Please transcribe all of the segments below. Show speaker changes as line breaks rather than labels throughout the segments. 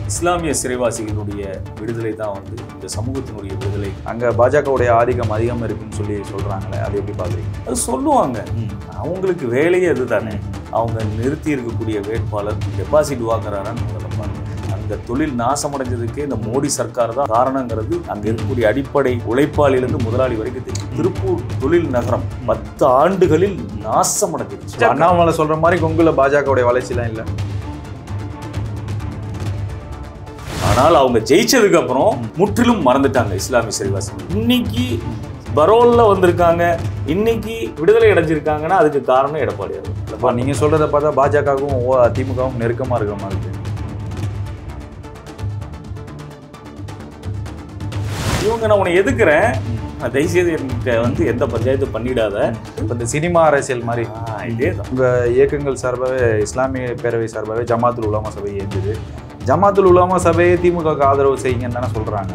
இஸ்லாமிய சிறைவாசிகளுடைய விடுதலை தான் வந்து இந்த சமூகத்தினுடைய விடுதலை
அங்க பாஜகவுடைய ஆதிக்கம் அதிகம் இருக்குன்னு சொல்லி சொல்றாங்களே அது எப்படி பாக்குறீங்க
அது சொல்லுவாங்க அவங்களுக்கு வேலையே அதுதானே அவங்க நிறுத்தி இருக்கக்கூடிய வேட்பாளர் டெபாசிட் வாங்குறாரான்னு முதல்ல பாருங்க அந்த தொழில் நாசமடைஞ்சதுக்கே இந்த மோடி சர்க்கார் தான் காரணங்கிறது அங்க இருக்கக்கூடிய அடிப்படை உழைப்பாளிலிருந்து முதலாளி வரைக்கும் தெரியும் திருப்பூர் தொழில் நகரம் பத்து ஆண்டுகளில் நாசமடைஞ்சிருச்சு
அண்ணாமலை சொல்ற மாதிரி கொங்குல பாஜகவுடைய வளர்ச்சிலாம் இல்ல
ஆனால் அவங்க ஜெயிச்சதுக்கு அப்புறம் முற்றிலும் மறந்துட்டாங்க இஸ்லாமிய சிறைவாசிகள் இன்னைக்கு பரோல்ல வந்திருக்காங்க இன்னைக்கு விடுதலை அடைஞ்சிருக்காங்கன்னா அதுக்கு காரணம் எடப்பாடியார்
அப்ப நீங்க சொல்றத பார்த்தா பாஜகவுக்கும் திமுகவும் நெருக்கமா இருக்கிற மாதிரி இருக்கு
இவங்க நான் உன்னை எதுக்குறேன் நான் தயவுசெய்து என்கிட்ட வந்து எந்த பஞ்சாயத்து பண்ணிடாத
இப்ப இந்த சினிமா அரசியல் மாதிரி
ஆ, இதே தான்
உங்க இயக்கங்கள் சார்பாகவே இஸ்லாமிய பேரவை சார்பாகவே ஜமாத்துல் உலமா சபை ஏந்தது ஜமாத்துல் உலமா சபையை திமுகவுக்கு ஆதரவு செய்யுங்கன்னு தானே சொல்றாங்க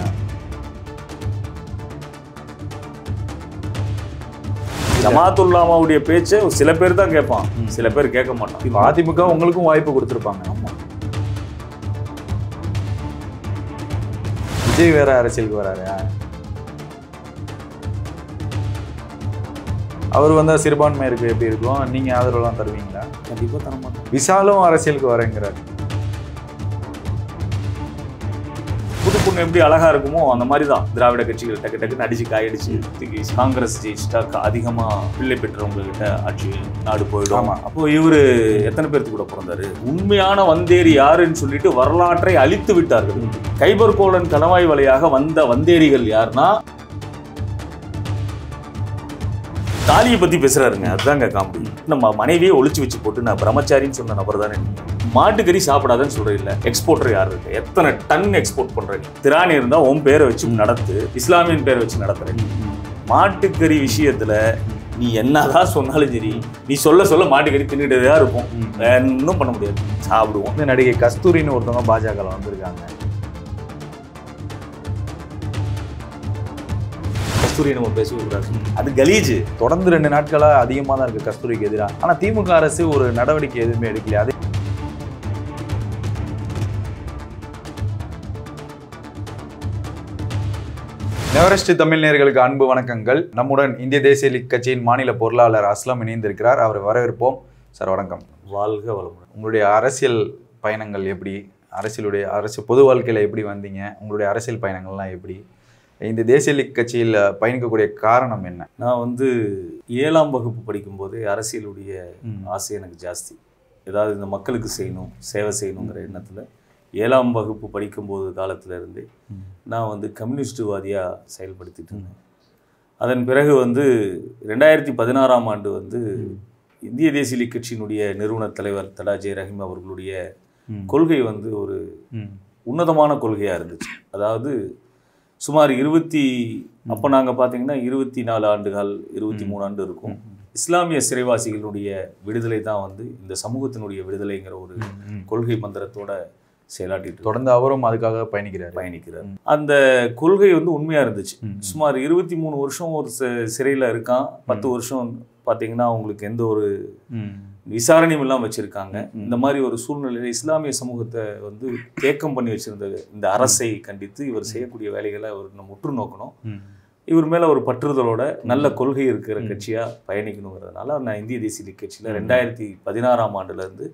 ஜமாத்துல்லாமாவுடைய பேச்சை சில பேர் தான் கேட்பான் சில பேர் கேட்க மாட்டான்
இப்ப அதிமுக உங்களுக்கும் வாய்ப்பு கொடுத்துருப்பாங்க ஆமா விஜய் வேற அரசியலுக்கு வராரு அவர் வந்தா சிறுபான்மையருக்கு எப்படி இருக்கும் நீங்க ஆதரவுலாம் தருவீங்களா
கண்டிப்பா தர மாட்டான்
விசாலும் அரசியலுக்கு வரேங்கிறார்
புது பொண்ணு எப்படி அழகா இருக்குமோ அந்த மாதிரி தான் திராவிட கட்சிகள் டக்கு டக்குன்னு அடிச்சு காயடிச்சு தூக்கி காங்கிரஸ் ஜெயிச்சிட்டா அதிகமா பிள்ளை பெற்றவங்க கிட்ட ஆட்சி நாடு போயிடும்
ஆமா.
அப்போ இவரு எத்தனை பேர்த்து கூட பிறந்தாரு உண்மையான வந்தேரி யாருன்னு சொல்லிட்டு வரலாற்றை அழித்து விட்டார்கள் கைபர் கோளன் கணவாய் வழியாக வந்த வந்தேரிகள் யாருன்னா தாலியை பத்தி பேசுறாருங்க அதுதாங்க காமெடி நம்ம மனைவியை ஒளிச்சு வச்சு போட்டு நான் பிரம்மச்சாரின்னு சொன்ன நபர் தானே நீங்க. மாட்டுக்கறி சாப்பிடாதன்னு சொல்ற இல்ல எக்ஸ்போர்ட்டர் யார் இருக்கு எத்தனை டன் எக்ஸ்போர்ட் பண்ற நீ திராணி இருந்தா உன் பேரை வச்சு நடத்து இஸ்லாமியன் பேரை வச்சு நடத்துற நீ. மாட்டுக்கறி விஷயத்துல நீ என்னதான் சொன்னாலும் சரி நீ சொல்ல சொல்ல மாட்டுக்கறி தின்னுட்டே தான் இருப்போம் வேற ஒன்றும் பண்ண முடியாது சாப்பிடுவோம்
வந்து நடிகை கஸ்தூரின்னு ஒருத்தவங்க பாஜகவில் வந்திருக்காங்க
கஸ்தூரி நம்ம பேசக்கூடாது அது கலீஜ்
தொடர்ந்து ரெண்டு நாட்களா அதிகமாக தான் இருக்கு கஸ்தூரிக்கு எதிராக ஆனா திமுக அரசு ஒரு நடவடிக்கை எதுவுமே எடுக்கலையா அது நெவரெஸ்ட் தமிழ் நேயர்களுக்கு அன்பு வணக்கங்கள் நம்முடன் இந்திய தேசிய லீக் கட்சியின் மாநில பொருளாளர் அஸ்லம் இணைந்திருக்கிறார் அவரை வரவேற்போம் சார் வணக்கம்
வாழ்க வளமுடன்
உங்களுடைய அரசியல் பயணங்கள் எப்படி அரசியலுடைய அரசு பொது வாழ்க்கையில் எப்படி வந்தீங்க உங்களுடைய அரசியல் பயணங்கள்லாம் எப்படி இந்த தேசிய லீக் கட்சியில் பயணிக்கக்கூடிய காரணம் என்ன
நான் வந்து ஏழாம் வகுப்பு படிக்கும்போது அரசியலுடைய ஆசை எனக்கு ஜாஸ்தி ஏதாவது இந்த மக்களுக்கு செய்யணும் சேவை செய்யணுங்கிற எண்ணத்தில் ஏழாம் வகுப்பு படிக்கும்போது காலத்துல இருந்தே நான் வந்து கம்யூனிஸ்டுவாதியாக செயல்படுத்திட்டு இருந்தேன் அதன் பிறகு வந்து ரெண்டாயிரத்தி பதினாறாம் ஆண்டு வந்து இந்திய தேசிய லீக் கட்சியினுடைய நிறுவன தலைவர் தடா ஜெய ரஹீம் அவர்களுடைய கொள்கை வந்து ஒரு உன்னதமான கொள்கையாக இருந்துச்சு அதாவது சுமார் இருபத்தி அப்போ நாங்கள் பார்த்தீங்கன்னா இருபத்தி நாலு ஆண்டுகள் இருபத்தி மூணு ஆண்டு இருக்கும் இஸ்லாமிய சிறைவாசிகளுடைய விடுதலை தான் வந்து இந்த சமூகத்தினுடைய விடுதலைங்கிற ஒரு கொள்கை மந்திரத்தோட செயலாற்றிட்டு
தொடர்ந்து அவரும் அதுக்காக பயணிக்கிறார்
பயணிக்கிறார் அந்த கொள்கை வந்து உண்மையா இருந்துச்சு சுமார் இருபத்தி மூணு வருஷம் ஒரு சி- சிறையில இருக்கான் பத்து வருஷம் பார்த்தீங்கன்னா அவங்களுக்கு எந்த ஒரு விசாரணையும் இல்லாமல் வச்சிருக்காங்க இந்த மாதிரி ஒரு சூழ்நிலையில இஸ்லாமிய சமூகத்தை வந்து தேக்கம் பண்ணி வச்சிருந்த இந்த அரசை கண்டித்து இவர் செய்யக்கூடிய வேலைகளை அவர் நம்ம உற்று நோக்கணும் இவர் மேல ஒரு பற்றுதலோட நல்ல கொள்கை இருக்கிற கட்சியா பயணிக்கணுங்கிறதுனால நான் இந்திய தேசிய லீக் கட்சியில ரெண்டாயிரத்தி பதினாறாம் ஆண்டுல இருந்து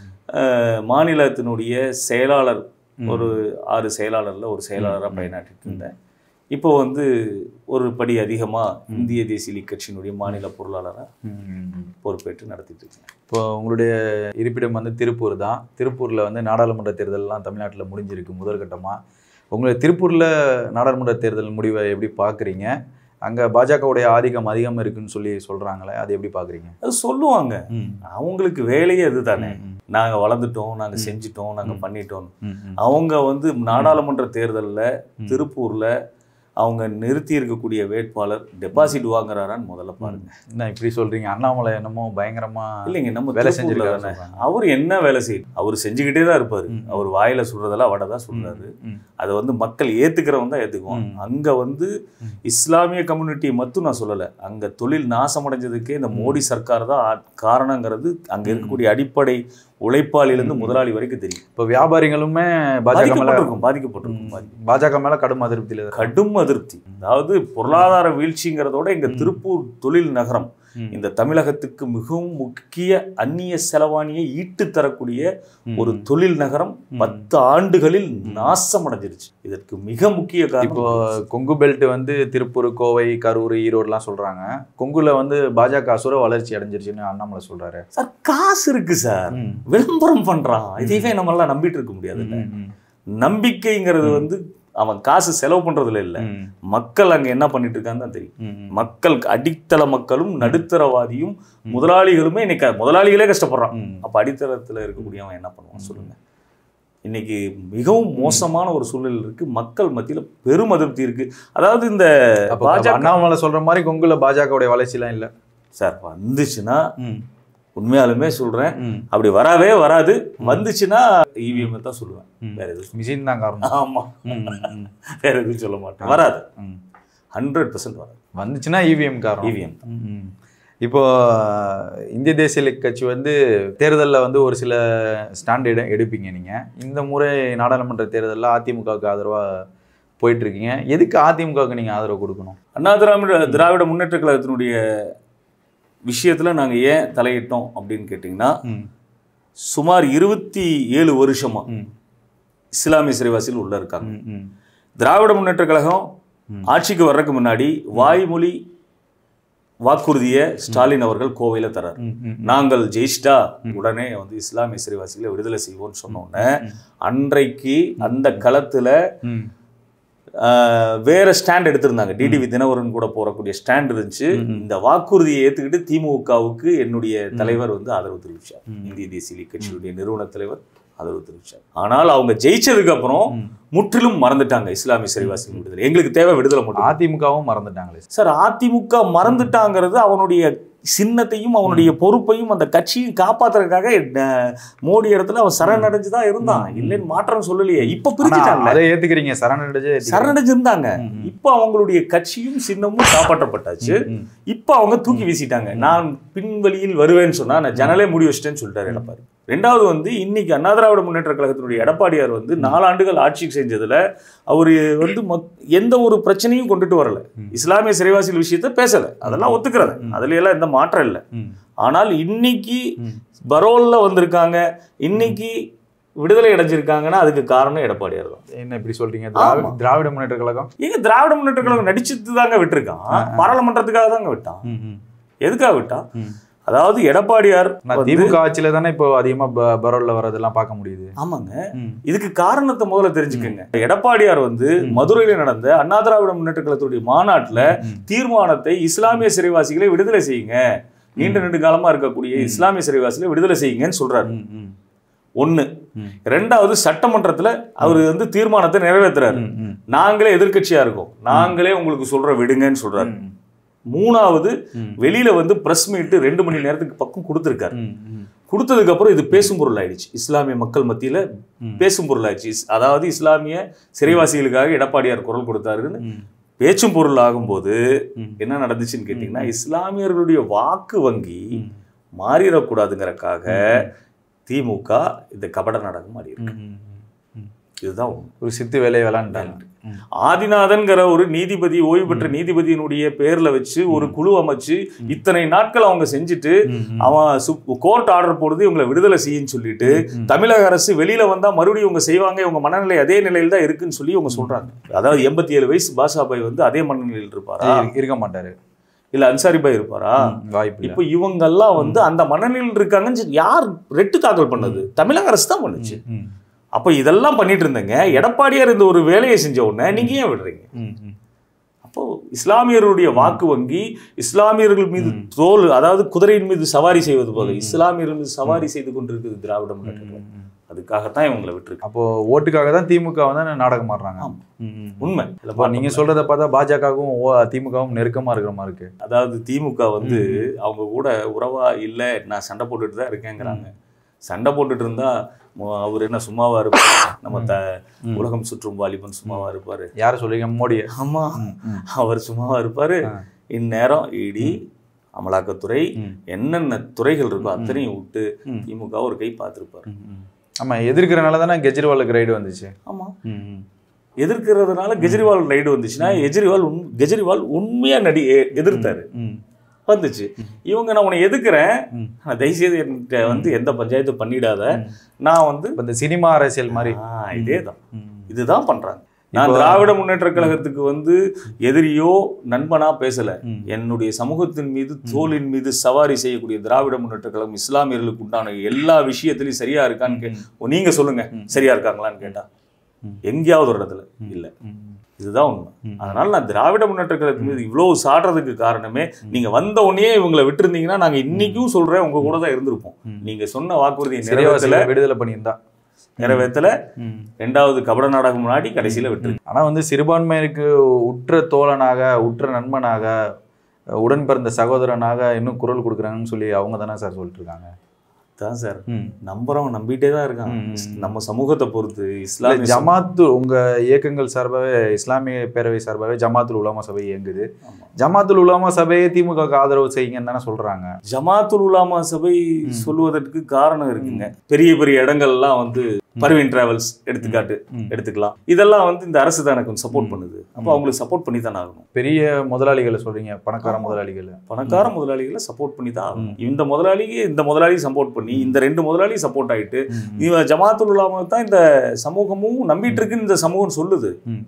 அஹ், மாநிலத்தினுடைய செயலாளர் ஒரு ஆறு செயலாளர்ல ஒரு செயலாளராக பயனாற்றிட்டு இருந்தேன் இப்போ வந்து ஒரு படி அதிகமா இந்திய தேசிய லீக் கட்சியினுடைய மாநில பொருளாளராக பொறுப்பேற்று நடத்திட்டு இருக்கேன்
இப்போ உங்களுடைய இருப்பிடம் வந்து திருப்பூர் தான் திருப்பூரில் வந்து நாடாளுமன்ற தேர்தல்லாம் தமிழ்நாட்டில் முடிஞ்சிருக்கு முதற்கட்டமாக உங்களுடைய திருப்பூரில் நாடாளுமன்ற தேர்தல் முடிவை எப்படி பார்க்குறீங்க அங்கே பாஜகவுடைய ஆதிக்கம் அதிகம் இருக்குன்னு சொல்லி சொல்கிறாங்களே அதை எப்படி பார்க்குறீங்க
அது சொல்லுவாங்க அவங்களுக்கு வேலையே அதுதானே நாங்க வளர்ந்துட்டோம் நாங்க செஞ்சிட்டோம் நாங்க பண்ணிட்டோம் அவங்க வந்து நாடாளுமன்ற தேர்தல்ல திருப்பூர்ல அவங்க நிறுத்தி இருக்கக்கூடிய வேட்பாளர் டெபாசிட் வாங்குறாரான்னு முதல்ல பாருங்க
என்ன இப்படி சொல்கிறீங்க அண்ணாமலை என்னமோ பயங்கரமாக
இல்லைங்க நம்ம
வேலை
வேலை
செஞ்சிருக்காரு
செஞ்சிருக்காரு
சொல்றாங்க.
அவர் என்ன வேலை செய்யும் அவர் செஞ்சுக்கிட்டே தான் இருப்பாரு அவர் வாயில சொல்றதெல்லாம் வடை தான் சொல்றாரு அதை வந்து மக்கள் ஏத்துக்கிறவங்க தான் ஏத்துக்குவாங்க
ம்.
அங்க வந்து இஸ்லாமிய கம்யூனிட்டி மட்டும் நான் சொல்லலை அங்க தொழில் நாசமடைஞ்சதுக்கே இந்த மோடி சர்க்கார் தான் ஆ- காரணங்கிறது அங்க இருக்கக்கூடிய அடிப்படை உழைப்பாளியிலிருந்து முதலாளி வரைக்கும் தெரியும்
இப்போ வியாபாரிகளுமே பாஜக மேல
பாதிக்கப்பட்டிருக்கும் பாதிக்கப்பட்டிருக்கும் பாதிக்கப்பட்டிருக்கும்.
பாஜக மேல கடும் அதிருப்தியில இருக்காங்க.
கடும் அதிருப்தி அதாவது பொருளாதார வீழ்ச்சிங்கிறதோட இங்க திருப்பூர் தொழில் நகரம்
ம்.
இந்த தமிழகத்துக்கு மிகவும் முக்கிய அந்நிய செலவாணியை ஈட்டு தரக்கூடிய
ம்.
ஒரு தொழில் நகரம்
ம்.
பத்து ஆண்டுகளில் நாசமடைஞ்சிருச்சு இதற்கு மிக முக்கிய
இப்போ
காரணம்
கொங்கு பெல்ட் வந்து திருப்பூர் கோவை கரூர் ஈரோடுலாம் சொல்றாங்க கொங்குல வந்து பாஜக அசுர வளர்ச்சி அடைஞ்சிருச்சுன்னு அண்ணாமலை சொல்றாரு
சார் காசு இருக்கு சார் விளம்பரம் பண்றான் இதையவே நம்ம எல்லாம் நம்பிட்டு இருக்க முடியாது
ம், ம்,
நம்பிக்கைங்கிறது வந்து அவன் காசு செலவு பண்றதுல இல்ல
ம்,
மக்கள் அங்க என்ன பண்ணிட்டு இருக்கான்னு தான் தெரியும்
ம், ம்.
மக்கள் அடித்தள மக்களும் நடுத்தரவாதியும் முதலாளிகளுமே இன்னைக்கு முதலாளிகளே கஷ்டப்படுறான்
ம்.
அப்ப அடித்தளத்துல இருக்கக்கூடியவன் என்ன பண்ணுவான் சொல்லுங்க இன்னைக்கு மிகவும் மோசமான ஒரு சூழல் இருக்கு மக்கள் மத்தியில பெரும் அதிருப்தி இருக்கு அதாவது இந்த
அப்ப
பாஜக
அண்ணாமலை சொல்ற மாதிரி கொங்குல பாஜகவுடைய வளர்ச்சி எல்லாம் இல்ல
சார் வந்துச்சுன்னா
ம்,
உண்மையாலுமே சொல்றேன்
ம்,
அப்படி வரவே வராது வந்துச்சுன்னா இவிஎம் தான் சொல்லுவேன்
ம்.
வேற எதுவும்
மிஷின் தான் காரணம்
ஆமா
ம், ம், ம்,
வேற எதுவும் சொல்ல மாட்டேன் வராது
ம்.
ஹண்ட்ரட் பர்சன்ட் வராது
வந்துச்சுன்னா இவிஎம் காரணம்
இவிஎம்
ம், ம். இப்போ இந்திய தேசிய கட்சி வந்து தேர்தலில் வந்து ஒரு சில ஸ்டாண்ட் எடு எடுப்பீங்க நீங்கள் இந்த முறை நாடாளுமன்ற தேர்தலில் அதிமுகவுக்கு ஆதரவாக போயிட்டு இருக்கீங்க எதுக்கு அதிமுகவுக்கு நீங்கள் ஆதரவு கொடுக்கணும்
அண்ணா திராவிட திராவிட முன்னேற்ற கழகத்தினுடைய விஷயத்துல நாங்க ஏன் தலையிட்டோம் அப்படின்னு கேட்டிங்கன்னா
ம்,
சுமார் இருபத்தி ஏழு வருஷமா
ம்,
இஸ்லாமிய சிறைவாசிகள் உள்ள இருக்காங்க
ம், ம்,
திராவிட முன்னேற்ற கழகம்
ம்.
ஆட்சிக்கு வர்றதுக்கு முன்னாடி வாய்மொழி வாக்குறுதியை ஸ்டாலின் அவர்கள் கோவையில தரார்
ம், ம்,
நாங்கள் ஜெயிச்சிட்டா உடனே வந்து இஸ்லாமிய சிறைவாசிகளை விடுதலை செய்வோம்னு சொன்ன உடனே அன்றைக்கு அந்த களத்துல
ம்,
ஆஹ், வேற ஸ்டாண்ட் எடுத்திருந்தாங்க டிடிவி தினகரன் கூட போறக்கூடிய ஸ்டாண்ட் இருந்துச்சு இந்த வாக்குறுதியை ஏத்துக்கிட்டு திமுகவுக்கு என்னுடைய தலைவர் வந்து ஆதரவு தெரிவிச்சார்
ம்.
இந்திய தேசிய லீக் கட்சியுடைய நிறுவன தலைவர் ஆதரவு தெரிவிச்சார் ஆனால் அவங்க ஜெயிச்சதுக்கு அப்புறம்
ம்.
முற்றிலும் மறந்துட்டாங்க இஸ்லாமிய சிறைவாசிகள் விடுதலை எங்களுக்கு தேவை விடுதலை மட்டும்
அதிமுகவும் மறந்துட்டாங்களே
சார் அதிமுக மறந்துட்டாங்கிறது அவனுடைய சின்னத்தையும் அவனுடைய பொறுப்பையும் அந்த கட்சியும் காப்பாத்துறதுக்காக அஹ், மோடி இடத்துல அவன் சரணடைஞ்சு தான் இருந்தான் இல்லைன்னு மாற்றம் சொல்லலையே இப்ப
ஆனா
பிரிச்சுட்டாங்க
அதை ஏத்துக்கிறீங்க சரணடைஞ்சே
சரணடைஞ்சிருந்தாங்க
ம், ம்.
இப்ப அவங்களுடைய கட்சியும் சின்னமும் காப்பாற்றப்பட்டாச்சு
ம்,
இப்ப அவங்க தூக்கி வீசிட்டாங்க நான் பின்வழியில் வருவேன்னு சொன்னா நான் ஜனலே மூடி வச்சிட்டேன்னு சொல்லிட்டாரு எடப்பாடி ரெண்டாவது வந்து இன்னைக்கு அண்ணா திராவிட முன்னேற்ற கழகத்தினுடைய எடப்பாடியார் வந்து நாலாண்டுகள் ஆட்சி செஞ்சதுல அவரு வந்து மொத்- எந்த ஒரு பிரச்சனையும் கொண்டுட்டு வரல இஸ்லாமிய சிறைவாசிகள் விஷயத்த பேசல அதெல்லாம் ஒத்துக்கிறேன் அதுல எல்லாம் எந்த மாற்றம் இல்லை
ம்,
ஆனால் இன்னைக்கு
ம்.
பரோல்ல வந்திருக்காங்க இன்னைக்கு விடுதலை அடைஞ்சிருக்காங்கன்னா அதுக்கு காரணம் எடப்பாடியார் தான்
என்ன இப்படி சொல்றீங்க திராவிட திராவிட முன்னேற்ற கழகம்
எங்க திராவிட முன்னேற்ற கழகம் நடிச்சுட்டு தாங்க விட்டுருக்கான் பாராளுமன்றத்துக்காக தாங்க விட்டான்
ம், ம்,
எதுக்காக விட்டான்
ம்.
அதாவது எடப்பாடியார்
நான்
வந்து-
திமுக ஆட்சியில தானே இப்போ அதிகமா ப- பரோல்ல வரதெல்லாம் பார்க்க முடியுது
ஆமாங்க
ம்,
இதுக்கு காரணத்தை முதல்ல தெரிஞ்சுக்கங்க எடப்பாடியார் வந்து மதுரையில நடந்த அண்ணா திராவிட முன்னேற்ற கழகத்துடைய மாநாட்டுல
ம்.
தீர்மானத்தை இஸ்லாமிய சிறைவாசிகளை விடுதலை செய்யுங்க நீண்ட நெடு காலமா இருக்கக்கூடிய இஸ்லாமிய சிறைவாசிகளை விடுதலை செய்யுங்கன்னு சொல்றாரு
ம், ம்,
ஒண்ணு
ம்.
ரெண்டாவது சட்டமன்றத்துல அவர் வந்து தீர்மானத்தை நிறைவேற்றுறாரு
ம், ம்,
நாங்களே எதிர்க்கட்சியா இருக்கோம் நாங்களே உங்களுக்கு சொல்ற விடுங்கன்னு சொல்றாரு
ம்,
மூணாவது
ம்.
வெளியில வந்து பிரஸ் மீட் ரெண்டு மணி நேரத்துக்கு பக்கம் கொடுத்துருக்காரு
ம், ம்,
கொடுத்ததுக்கு அப்புறம் இது பேசும் பொருள் ஆயிடுச்சு இஸ்லாமிய மக்கள் மத்தியில
ம்.
பேசும் பொருள் ஆயிடுச்சு இஸ்- அதாவது இஸ்லாமிய சிறைவாசிகளுக்காக எடப்பாடியார் குரல் கொடுத்தாருன்னு
ம்,
பேச்சும் பொருள் ஆகும்போது
ம்.
என்ன நடந்துச்சுன்னு கேட்டிங்கன்னா இஸ்லாமியர்களுடைய வாக்கு வங்கி
ம்.
மாறிடக்கூடாதுங்கிறக்காக திமுக இந்த கபட நாடகம் மாறி இருக்கு
ம், ம், ம்.
இதுதான் உண்மை
ஒரு சித்து வேலையை விளாண்டாங்க ம்,
ஆதிநாதன்கிற ஒரு நீதிபதி ஓய்வு பெற்ற நீதிபதியினுடைய பேர்ல வச்சு ஒரு குழு அமைச்சு இத்தனை நாட்கள் அவங்க செஞ்சுட்டு
ம், ம்.
அவன் கோர்ட் ஆர்டர் போடுது இவங்களை விடுதலை செய்யுன்னு சொல்லிட்டு தமிழக அரசு வெளியில வந்தா மறுபடியும் இவங்க செய்வாங்க இவங்க மனநிலை அதே நிலையில் தான் இருக்குன்னு சொல்லி இவங்க சொல்றாங்க அதாவது எண்பத்தி ஏழு வயசு பாஷாபாய் வந்து அதே மனநிலையில் இருப்பாரா
இரு- இருக்க மாட்டாரு
இல்ல அன்சாரி பாய் இருப்பாரா
ம், வாய்ப்பு இல்ல
இப்போ இவங்கெல்லாம் வந்து அந்த மனநிலையில் இருக்காங்கன்னு சொல்லி யார் ரெட்டு தாக்கல் பண்ணது தமிழக அரசு தான் பண்ணுச்சு
ம்,
அப்ப இதெல்லாம் பண்ணிட்டு இருந்தேங்க எடப்பாடியார் இந்த ஒரு வேலையை செஞ்ச உடனே நீங்க ஏன் விடுறீங்க
ம், ம்.
அப்போ இஸ்லாமியருடைய வாக்கு வங்கி இஸ்லாமியர்கள் மீது தோல் அதாவது குதிரையின் மீது சவாரி செய்வது போல இஸ்லாமியர்கள் மீது சவாரி செய்து கொண்டிருக்குது திராவிட முன்னேற்ற கழகம். அதுக்காகத்தான் இவங்களை விட்டுருக்கு
அப்போ ஓட்டுக்காக தான் திமுக வந்து நாடகம் ஆடுறாங்க
ஆமா.
ம், ம்.
உண்மை
அப்போ நீங்க சொல்றத பார்த்தா பாஜகவும் திமுகவும் நெருக்கமா இருக்கிற மாதிரி இருக்கு
அதாவது திமுக வந்து அவங்க கூட உறவா இல்ல நான் சண்டை போட்டுட்டு தான் இருக்கேங்கிறாங்க சண்டை போட்டுட்டு இருந்தா மு- அவர் என்ன சும்மாவா இருப்பாரு நம்ம த உலகம் சுற்றும் வாலிபன் சும்மாவா இருப்பாரு
யார் சொல்றீங்க மோடியை
ஆமா அவர் சும்மாவா இருப்பாரு இந்நேரம் இடி அமலாக்கத்துறை என்னென்ன துறைகள் இருக்கோ அத்தனையும் விட்டு திமுக ஒரு கை பார்த்துருப்பாரு
ஆமா எதிர்க்கிறனால தானே கெஜ்ரிவாலுக்கு ரைடு வந்துச்சு
ஆமா எதிர்க்கிறதுனால கெஜ்ரிவால் ரைடு வந்துச்சுன்னா கெஜ்ரிவால் உண் கெஜ்ரிவால் உண்மையா நடி எ- எதிர்த்தாரு வந்துச்சு இவங்க நான் உன்னை எதுக்குறேன் நான் தயவுசெய்து என்கிட்ட வந்து எந்த பஞ்சாயத்து பண்ணிடாத நான் வந்து
இப்ப இந்த சினிமா அரசியல் மாதிரி
ஆ, இதேதான் இதுதான் பண்றாங்க நான் திராவிட முன்னேற்ற கழகத்துக்கு வந்து எதிரியோ நண்பனா பேசல என்னுடைய சமூகத்தின் மீது தோலின் மீது சவாரி செய்யக்கூடிய திராவிட முன்னேற்ற கழகம் இஸ்லாமியர்களுக்கு உண்டான எல்லா விஷயத்திலையும் சரியா இருக்கான்னு கே நீங்க சொல்லுங்க சரியா இருக்காங்களான்னு கேட்டா எங்கேயாவது ஒரு இடத்துல இல்ல இதுதான் உண்மை அதனால நான் திராவிட முன்னேற்ற கழகத்தின் மீது இவ்வளவு சாடுறதுக்கு காரணமே நீங்க வந்த உடனே இவங்களை விட்டுருந்தீங்கன்னா நாங்க இன்னைக்கும் சொல்றேன் உங்க கூட தான் இருந்திருப்போம் நீங்க சொன்ன வாக்குறுதியை நிறைவேற்றல
சிறைவாசிகளை விடுதலை பண்ணியிருந்தா
நிறைவேற்றல ரெண்டாவது கபட நாடகம் முன்னாடி கடைசியில விட்டு
ஆனா வந்து சிறுபான்மையினருக்கு உற்ற தோழனாக உற்ற நண்பனாக உடன் பிறந்த சகோதரனாக இன்னும் குரல் கொடுக்குறாங்கன்னு சொல்லி அவங்க தானே சார் சொல்லிட்டு இருக்காங்க
தான் சார் நம்புறவன் நம்பிட்டே தான் இருக்கான் நம்ம சமூகத்தை பொறுத்து
இல்ல,
இஸ்லாமிய
ஜமாத்து உங்க இயக்கங்கள் சார்பாகவே இஸ்லாமிய பேரவை சார்பாகவே ஜமாத்துல் உலமா சபை இயங்குது
ஆமா.
ஜமாத்துல் உலமா சபையை திமுக ஆதரவு செய்யுங்கன்னு தானே சொல்றாங்க
ஜமாத்துல் உலாமா சபை சொல்லுவதற்கு காரணம் இருக்குங்க பெரிய பெரிய இடங்கள்லாம் வந்து பர்வீன் டிராவல்ஸ் எடுத்துக்காட்டு எடுத்துக்கலாம் இதெல்லாம் வந்து இந்த அரசு தான் எனக்கு சப்போர்ட் பண்ணுது அப்போ அவங்களுக்கு சப்போர்ட் பண்ணி தானே ஆகணும்
பெரிய முதலாளிகளை சொல்றீங்க பணக்கார முதலாளிகள்
பணக்கார முதலாளிகளை சப்போர்ட் பண்ணி தான் ஆகணும் இந்த முதலாளிக்கு இந்த முதலாளி சப்போர்ட் பண்ணி இந்த ரெண்டு முதலாளி சப்போர்ட் ஆயிட்டு இவன் ஜமாத்துல் உலாமா தான் இந்த சமூகமும் நம்பிட்டு இருக்குன்னு இந்த சமூகம் சொல்லுது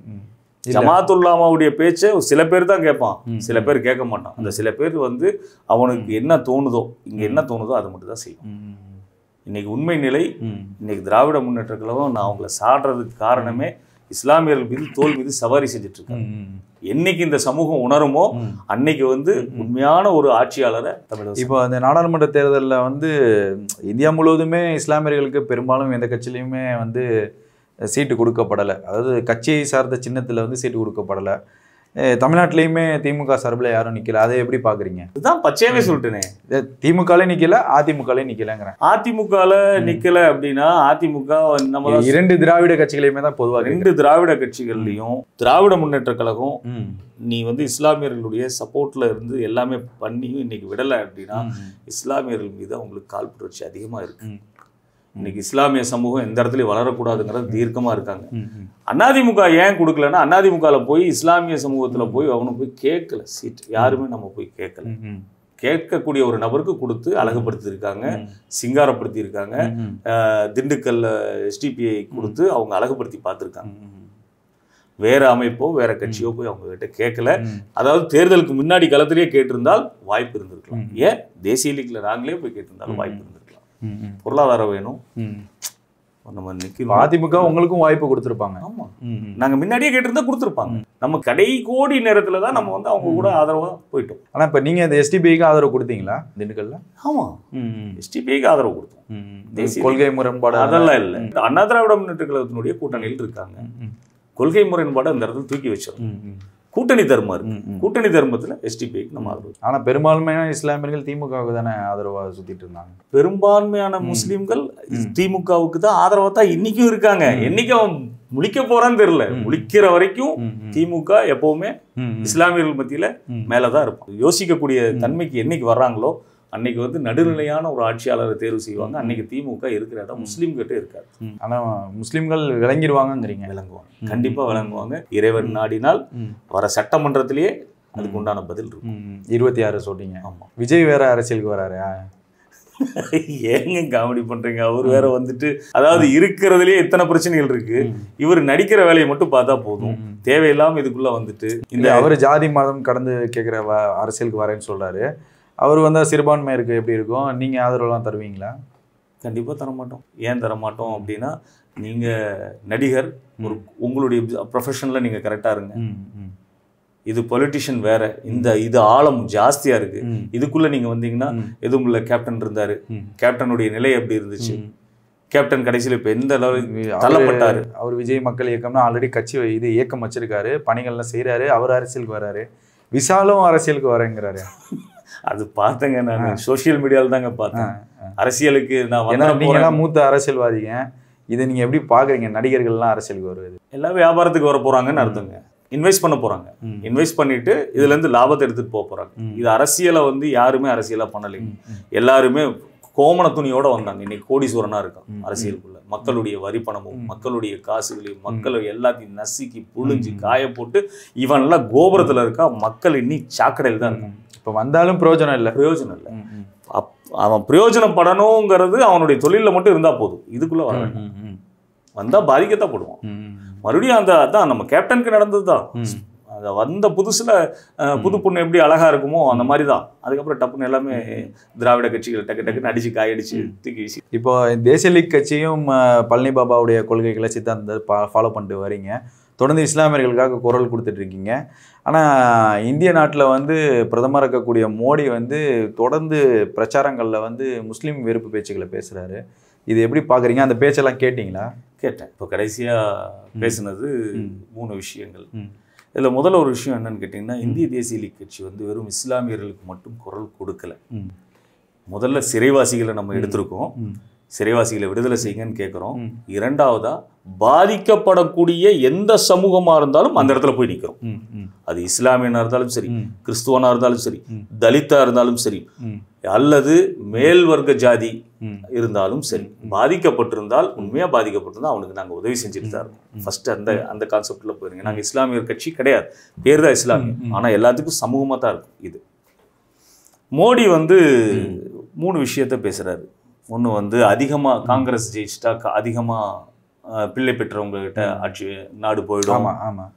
ஜமாத்துல்லாமாவுடைய பேச்சை ஒரு சில பேர் தான் கேட்பான் சில பேர் கேட்க மாட்டான் அந்த சில பேர் வந்து அவனுக்கு என்ன தோணுதோ இங்க என்ன தோணுதோ அதை மட்டும் தான் செய்யும் இன்னைக்கு உண்மை நிலை இன்னைக்கு திராவிட முன்னேற்ற கழகம் நான் அவங்கள சாடுறதுக்கு காரணமே இஸ்லாமியர்கள் மீது தோல் மீது சவாரி செஞ்சுட்டு இருக்காங்க என்னைக்கு இந்த சமூகம் உணருமோ அன்னைக்கு வந்து உண்மையான ஒரு ஆட்சியாளரை தமிழக
இப்போ அந்த நாடாளுமன்ற தேர்தலில் வந்து இந்தியா முழுவதுமே இஸ்லாமியர்களுக்கு பெரும்பாலும் எந்த கட்சியிலையுமே வந்து சீட்டு கொடுக்கப்படலை அதாவது கட்சியை சார்ந்த சின்னத்தில் வந்து சீட்டு கொடுக்கப்படலை அஹ் தமிழ்நாட்டிலையுமே திமுக சார்பில் யாரும் நிற்கல அதை எப்படி பார்க்குறீங்க
இதுதான் பச்சையாவே சொல்லிட்டேனே
திமுகலே நிற்கல அதிமுகலே நிற்கலங்கிறேன்
அதிமுகல நிக்கல அப்படின்னா அதிமுக நம்ம தான்
இரண்டு திராவிட கட்சிகளையுமே தான் பொதுவாக
ரெண்டு திராவிட கட்சிகள்லையும் திராவிட முன்னேற்ற கழகம் நீ வந்து இஸ்லாமியர்களுடைய சப்போர்ட்ல இருந்து எல்லாமே பண்ணியும் இன்னைக்கு விடலை அப்படின்னா இஸ்லாமியர்கள் மீது அவங்களுக்கு கால் புரட்சி அதிகமா இருக்கு இன்னைக்கு இஸ்லாமிய சமூகம் எந்த இடத்துலயும் வளரக்கூடாதுங்கிறது தீர்க்கமா இருக்காங்க அதிமுக ஏன் கொடுக்கலன்னா அதிமுகல போய் இஸ்லாமிய சமூகத்துல போய் அவனும் போய் கேட்கல சீட் யாருமே நம்ம போய் கேட்கல கேட்கக்கூடிய ஒரு நபருக்கு கொடுத்து அழகுபடுத்தியிருக்காங்க சிங்காரப்படுத்தி இருக்காங்க திண்டுக்கல்ல எஸ்டிபிஐ கொடுத்து அவங்க அழகுபடுத்தி பார்த்துருக்காங்க வேற அமைப்போ வேற கட்சியோ போய் அவங்க கிட்ட கேட்கல அதாவது தேர்தலுக்கு முன்னாடி களத்திலேயே கேட்டிருந்தால் வாய்ப்பு இருந்திருக்கலாம் ஏன் தேசிய லீக்ல நாங்களே போய் கேட்டிருந்தாலும் வாய்ப்பு இருந்திருக்கலாம் பொருளாதாரம் வேணும் நம்ம நிக்கணும்
அதிமுக உங்களுக்கும் வாய்ப்பு கொடுத்துருப்பாங்க
ஆமா நாங்க முன்னாடியே கேட்டிருந்தா கொடுத்துருப்பாங்க நம்ம கடை கோடி நேரத்துல தான் நம்ம வந்து அவங்க கூட ஆதரவா போயிட்டோம்
ஆனால் இப்போ நீங்கள் இந்த எஸ்டிபிஐக்கு ஆதரவு கொடுத்தீங்களா திண்டுக்கல்ல
ஆமா எஸ்டிபிஐக்கு ஆதரவு கொடுத்தோம் தேசிய
கொள்கை முரண்பாடு
அதெல்லாம் இல்லை அண்ணா திராவிட முன்னேற்ற கழகத்தினுடைய கூட்டணியில் இருக்காங்க கொள்கை முரண்பாடு அந்த இடத்துல தூக்கி வச்சிடும் கூட்டணி தர்மம் இருக்கு கூட்டணி தர்மத்துல எஸ்டிபிஐக்கு நம்ம ஆதரவு
ஆனா பெரும்பான்மையான இஸ்லாமியர்கள் திமுகவுக்கு தானே ஆதரவா சுத்திட்டு இருந்தாங்க
பெரும்பான்மையான முஸ்லிம்கள் திமுகவுக்கு தான் ஆதரவா தான் இன்னைக்கும் இருக்காங்க என்னைக்கு அவன் முழிக்க போறான்னு தெரியல முழிக்கிற வரைக்கும் திமுக எப்பவுமே இஸ்லாமியர்கள் மத்தியில மேலதான் இருப்பான் யோசிக்கக்கூடிய தன்மைக்கு என்னைக்கு வர்றாங்களோ அன்னைக்கு வந்து நடுநிலையான ஒரு ஆட்சியாளரை தேர்வு செய்வாங்க அன்னைக்கு திமுக இருக்கிற இடம் முஸ்லீம் கிட்ட இருக்காது
ஆனா முஸ்லிம்கள் விளங்கிடுவாங்கங்கிறீங்க
விளங்குவாங்க கண்டிப்பா விளங்குவாங்க இறைவன் நாடினால் வர சட்டமன்றத்திலேயே அதுக்கு உண்டான பதில் இருக்கும்
இருபத்தி ஆறு சொல்றீங்க
ஆமா
விஜய் வேற அரசியலுக்கு வராரு
ஏங்க காமெடி பண்றீங்க அவர் வேற வந்துட்டு அதாவது இருக்கிறதுலயே இத்தனை பிரச்சனைகள் இருக்கு இவர் நடிக்கிற வேலையை மட்டும் பார்த்தா போதும் தேவையில்லாம இதுக்குள்ள வந்துட்டு
இந்த அவர் ஜாதி மதம் கடந்து கேட்குற அரசியலுக்கு வரேன்னு சொல்றாரு அவர் வந்தா சிறுபான்மையருக்கு எப்படி இருக்கும் நீங்க ஆதரவுலாம் தருவீங்களா
கண்டிப்பா தர மாட்டோம் ஏன் தர மாட்டோம் அப்படின்னா நீங்க நடிகர் ஒரு உங்களுடைய ப்ரொஃபஷன்ல நீங்க கரெக்டா இருங்க இது பொலிட்டிஷியன் வேற இந்த இது ஆழம் ஜாஸ்தியா இருக்கு இதுக்குள்ள நீங்க வந்தீங்கன்னா எதுவும் இல்ல கேப்டன் இருந்தாரு கேப்டனுடைய நிலை எப்படி இருந்துச்சு கேப்டன் கடைசியில் இப்போ எந்த அளவுக்கு தள்ளப்பட்டாரு
அவர் விஜய் மக்கள் இயக்கம்னா ஆல்ரெடி கட்சி இது இயக்கம் வச்சிருக்காரு பணிகள்லாம் செய்யறாரு அவர் அரசியலுக்கு வராரு விசாலும் அரசியலுக்கு வரேங்கிறாரு
அது பார்த்தேங்க நான் சோஷியல் மீடியால தாங்க பார்த்தேன் அரசியலுக்கு நான்
ஏன்னா
வந்தா
நீங்களாம் மூத்த அரசியல்வாதிங்க இதை நீங்க எப்படி பாக்குறீங்க நடிகர்கள்லாம் அரசியலுக்கு வருவது
எல்லாம் வியாபாரத்துக்கு வர போறாங்கன்னு அர்த்தங்க இன்வெஸ்ட் பண்ண போறாங்க
ம்.
இன்வெஸ்ட் பண்ணிட்டு இதுல இருந்து லாபத்தை எடுத்துட்டு போக போறாங்க
ம்.
இது அரசியலை வந்து யாருமே அரசியலா பண்ணலைங்க எல்லாருமே கோமண துணியோட வந்தாங்க இன்னைக்கு கோடீஸ்வரனா இருக்கான்
ம்.
அரசியலுக்குள்ள மக்களுடைய வரி பணமும்
ம்.
மக்களுடைய காசுகளையும் மக்களை எல்லாத்தையும் நசுக்கி புழிஞ்சு காய போட்டு இவன்லாம் கோபுரத்துல இருக்கா மக்கள் இன்னி சாக்கடையில் தான் இருக்கான்
இப்ப வந்தாலும் பிரயோஜனம் இல்லை
பிரயோஜனம் இல்லை அப் அவன் பிரயோஜனப்படணுங்கிறது அவனுடைய தொழில்ல மட்டும் இருந்தா போதும் இதுக்குள்ள வர வேண்டாம். வந்தா பாதிக்கத்தான் போடுவான் மறுபடியும் அந்த அதான் நம்ம கேப்டனுக்கு நடந்தது தான் அந்த வந்த புதுசுல அஹ், புது பொண்ணு எப்படி அழகா இருக்குமோ அந்த மாதிரி தான் அதுக்கப்புறம் டப்புன்னு எல்லாமே திராவிட கட்சிகள் டக்கு டக்குன்னு அடிச்சு காயடிச்சு தூக்கி வீசி
இப்போ தேசிய லீக் கட்சியும் அஹ், பழனி பாபாவுடைய கொள்கைகளை சித்தாந்த ஃபாலோ பண்ணிட்டு வரீங்க தொடர்ந்து இஸ்லாமியர்களுக்காக குரல் கொடுத்துட்டு இருக்கீங்க ஆனால் இந்திய நாட்டில் வந்து பிரதமர் இருக்கக்கூடிய மோடி வந்து தொடர்ந்து பிரச்சாரங்களில் வந்து முஸ்லீம் வெறுப்பு பேச்சுக்களை பேசுகிறாரு இது எப்படி பார்க்குறீங்க அந்த பேச்செல்லாம் கேட்டிங்களா
கேட்டேன் இப்போ கடைசியா பேசுனது
ம்.
மூணு விஷயங்கள்
ம்.
இதுல முதல்ல ஒரு விஷயம் என்னன்னு கேட்டிங்கன்னா இந்திய தேசிய லீக் கட்சி வந்து வெறும் இஸ்லாமியர்களுக்கு மட்டும் குரல் கொடுக்கல
ம்.
முதல்ல சிறைவாசிகளை நம்ம எடுத்திருக்கோம்
ம்.
சிறைவாசிகளை விடுதலை செய்யுங்கன்னு கேட்குறோம்
ம்.
இரண்டாவதா பாதிக்கப்படக்கூடிய எந்த சமூகமா இருந்தாலும் அந்த இடத்துல போய் நிற்கிறோம்
ம். ம்.
அது இஸ்லாமியனா இருந்தாலும் சரி
ம்.
கிறிஸ்துவனா இருந்தாலும் சரி
ம்.
தலித்தா இருந்தாலும் சரி
ம்.
அல்லது மேல் வர்க்க ஜாதி
ம்.
இருந்தாலும் சரி பாதிக்கப்பட்டிருந்தால் உண்மையா பாதிக்கப்பட்டிருந்தா அவனுக்கு நாங்க உதவி செஞ்சுட்டு தான் இருக்கோம் ஃபர்ஸ்ட் அந்த அந்த கான்செப்ட்ல போயிருங்க நாங்க இஸ்லாமியர் கட்சி கிடையாது பேர் தான் இஸ்லாமியம் ஆனா எல்லாத்துக்கும் சமூகமா தான் இருக்கும் இது மோடி வந்து மூணு விஷயத்த பேசுறாரு ஒண்ணு வந்து அதிகமா காங்கிரஸ் ஜெயிச்சிட்டா க- அதிகமா அஹ், பிள்ளை பெற்றவங்க கிட்ட ஆட்சி நாடு போயிடும்
ஆமாம் ஆமாம்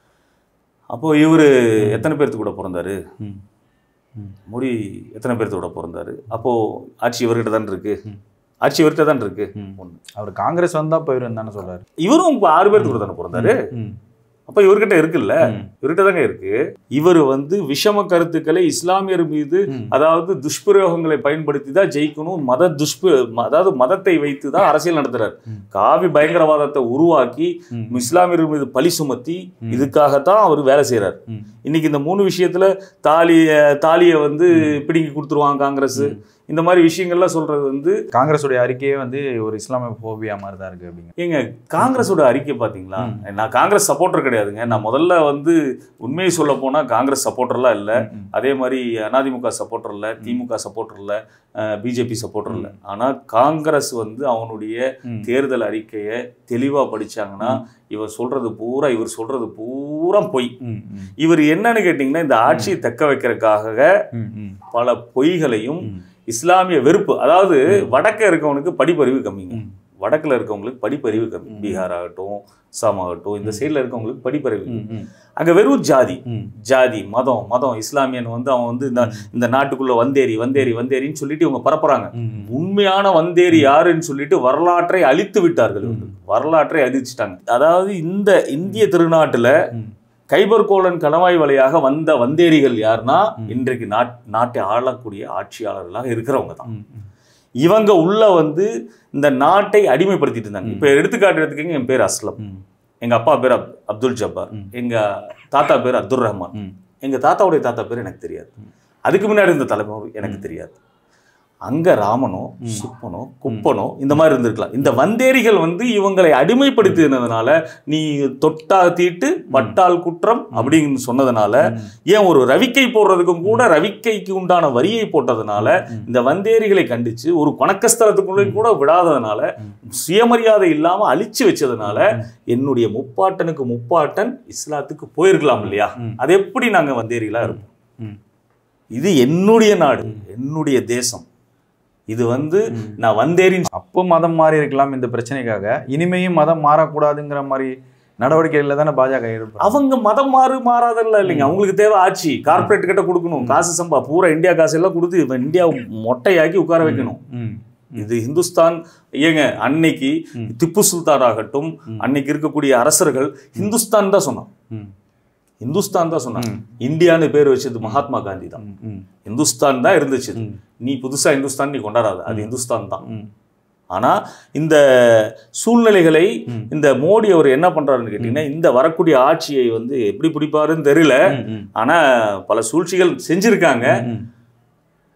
அப்போ இவரு எத்தனை பேர்த்து கூட பிறந்தாரு
ம். ம்.
மோடி எத்தனை பேர்த்து கூட பிறந்தாரு அப்போ ஆட்சி இவர்கிட்ட தான் இருக்கு
ம்.
ஆட்சி இவர்கிட்ட தான் இருக்கு
ம்.
ஒண்ணு
அவர் காங்கிரஸ் வந்தா போயிரும் தானே சொல்றாரு
இவரும் இப்ப ஆறு பேர்த்து கூட தானே பிறந்தாரு
ம்.
அப்ப இவர்கிட்ட இருக்குல்ல
ம்.
இவர்கிட்ட தாங்க இருக்கு இவர் வந்து விஷம கருத்துக்களை இஸ்லாமியர் மீது
ம்.
அதாவது துஷ்பிரயோகங்களை பயன்படுத்தி தான் ஜெயிக்கணும் மத துஷ்ப ம- அதாவது மதத்தை வைத்து தான் அரசியல் நடத்துறாரு
ம்.
காவி பயங்கரவாதத்தை உருவாக்கி
ம்.
இஸ்லாமியர்கள் மீது பழி சுமத்தி இதுக்காகத்தான் அவர் வேலை செய்றாரு
ம்.
இன்னைக்கு இந்த மூணு விஷயத்துல தாலிய தாலியை வந்து பிடுங்கி கொடுத்துருவாங்க காங்கிரஸ் இந்த மாதிரி விஷயங்கள்லாம் சொல்றது வந்து
காங்கிரஸுடைய அறிக்கையே வந்து ஒரு இஸ்லாமிய போபியா மாதிரி தான் இருக்கு அப்படிங்க
ஏங்க காங்கிரஸோட அறிக்கை பாத்தீங்களா நான் காங்கிரஸ் சப்போர்ட்டர் கிடையாதுங்க நான் முதல்ல வந்து உண்மையை சொல்ல போனா காங்கிரஸ் சப்போர்ட்டர்லாம் இல்ல
ம்.
அதே மாதிரி அதிமுக சப்போர்ட்டர் இல்ல திமுக சப்போர்ட்டர் இல்ல பிஜேபி சப்போர்ட்டர் இல்ல ஆனா காங்கிரஸ் வந்து அவனுடைய
ம்.
தேர்தல் அறிக்கையை தெளிவா படிச்சாங்கன்னா இவர் சொல்றது பூரா இவர் சொல்றது பூரா பொய்
ம். ம்.
இவர் என்னன்னு கேட்டிங்கன்னா இந்த ஆட்சியை தக்க வைக்கிறதுக்காக
ம். ம்.
பல பொய்களையும்
ம்.
இஸ்லாமிய வெறுப்பு அதாவது வடக்க இருக்கவனுக்கு படிப்பறிவு கம்மிங்க
ம்.
வடக்குல இருக்கவங்களுக்கு படிப்பறிவு கம்மி பீகார் ஆகட்டும் அஸ்ஸாம் ஆகட்டும் இந்த சைடுல இருக்கவங்களுக்கு படிப்பறிவு
ம். ம்.
அங்க வெறும் ஜாதி
ம்.
ஜாதி மதம் மதம் இஸ்லாமியன் வந்து அவன் வந்து இந்த இந்த நாட்டுக்குள்ள வந்தேரி வந்தேரி வந்தேரின்னு சொல்லிட்டு இவங்க பரப்புறாங்க
ம்.
உண்மையான வந்தேரி யாருன்னு சொல்லிட்டு வரலாற்றை அழித்து விட்டார்கள் இவர்கள். வரலாற்றை அழிச்சிட்டாங்க அதாவது இந்த இந்திய திருநாட்டுல
ம்.
கைபர் கோலன் கணவாய் வழியாக வந்த வந்தேரிகள் யாருன்னா இன்றைக்கு நாட் நாட்டை ஆளக்கூடிய ஆட்சியாளர்களாக இருக்கிறவங்க தான்
ம். ம்.
இவங்க உள்ள வந்து இந்த நாட்டை அடிமைப்படுத்திட்டு இருந்தாங்க இப்போ எடுத்துக்காட்டு எடுத்துக்கங்க என் பேர் அஸ்லம்
ம்.
எங்க அப்பா பேர் அப்- அப்துல் ஜப்பார் எங்க தாத்தா பேர் அப்துல் ரஹ்மான்
ம்.
எங்க தாத்தாவுடைய தாத்தா பேர் எனக்கு தெரியாது அதுக்கு முன்னாடி இருந்த தலைமுறை எனக்கு தெரியாது அங்க ராமனோ சுப்பனோ குப்பனோ இந்த மாதிரி இருந்திருக்கலாம் இந்த வந்தேரிகள் வந்து இவங்களை அடிமைப்படுத்தினதுனால நீ தொட்டா தீட்டு வட்டால் குற்றம் அப்படின்னு சொன்னதுனால ஏன் ஒரு ரவிக்கை போடுறதுக்கும் கூட ரவிக்கைக்கு உண்டான வரியை போட்டதுனால இந்த வந்தேரிகளை கண்டிச்சு ஒரு கொணக்கஸ்தலத்துக்குள்ளே கூட விடாததுனால சுயமரியாதை இல்லாம அழிச்சு வச்சதுனால என்னுடைய முப்பாட்டனுக்கு முப்பாட்டன் இஸ்லாத்துக்கு போயிருக்கலாம் இல்லையா அது எப்படி நாங்க வந்தேரிகளா இருப்போம்
ம்.
இது என்னுடைய நாடு என்னுடைய தேசம் இது வந்து நான் வந்தேரின்னு
அப்போ மதம் மாறி இருக்கலாம் இந்த பிரச்சனைக்காக இனிமேயும் மதம் மாறக்கூடாதுங்கிற மாதிரி நடவடிக்கைகளில் தானே பாஜக ஈடுபடும்
அவங்க மதம் மாறு மாறாதல்ல இல்லைங்க அவங்களுக்கு தேவை ஆட்சி கார்ப்பரேட் கிட்ட கொடுக்கணும் காசு சம்பா பூரா இந்தியா காசு எல்லாம் கொடுத்து இவன் இந்தியா மொட்டையாக்கி உட்கார வைக்கணும்
ம்.
இது இந்துஸ்தான் ஏங்க அன்னைக்கு திப்பு சுல்தான் ஆகட்டும் அன்னைக்கு இருக்கக்கூடிய அரசர்கள் ஹிந்துஸ்தான் தான் சொன்னான்
ம்.
இந்துஸ்தான் தான் சொன்னான் இந்தியான்னு பேர் வச்சது மகாத்மா காந்தி தான்
ம். ம்.
இந்துஸ்தான் தான் இருந்துச்சு இது. நீ புதுசா இந்துஸ்தான் நீ கொண்டாடாத அது இந்துஸ்தான் தான்
ம்.
ஆனா இந்த சூழ்நிலைகளை இந்த மோடி அவர் என்ன பண்றாருன்னு கேட்டீங்கன்னா இந்த வரக்கூடிய ஆட்சியை வந்து எப்படி பிடிப்பாருன்னு தெரியல
ம். ம்.
ஆனா பல சூழ்ச்சிகள் செஞ்சிருக்காங்க
ம்.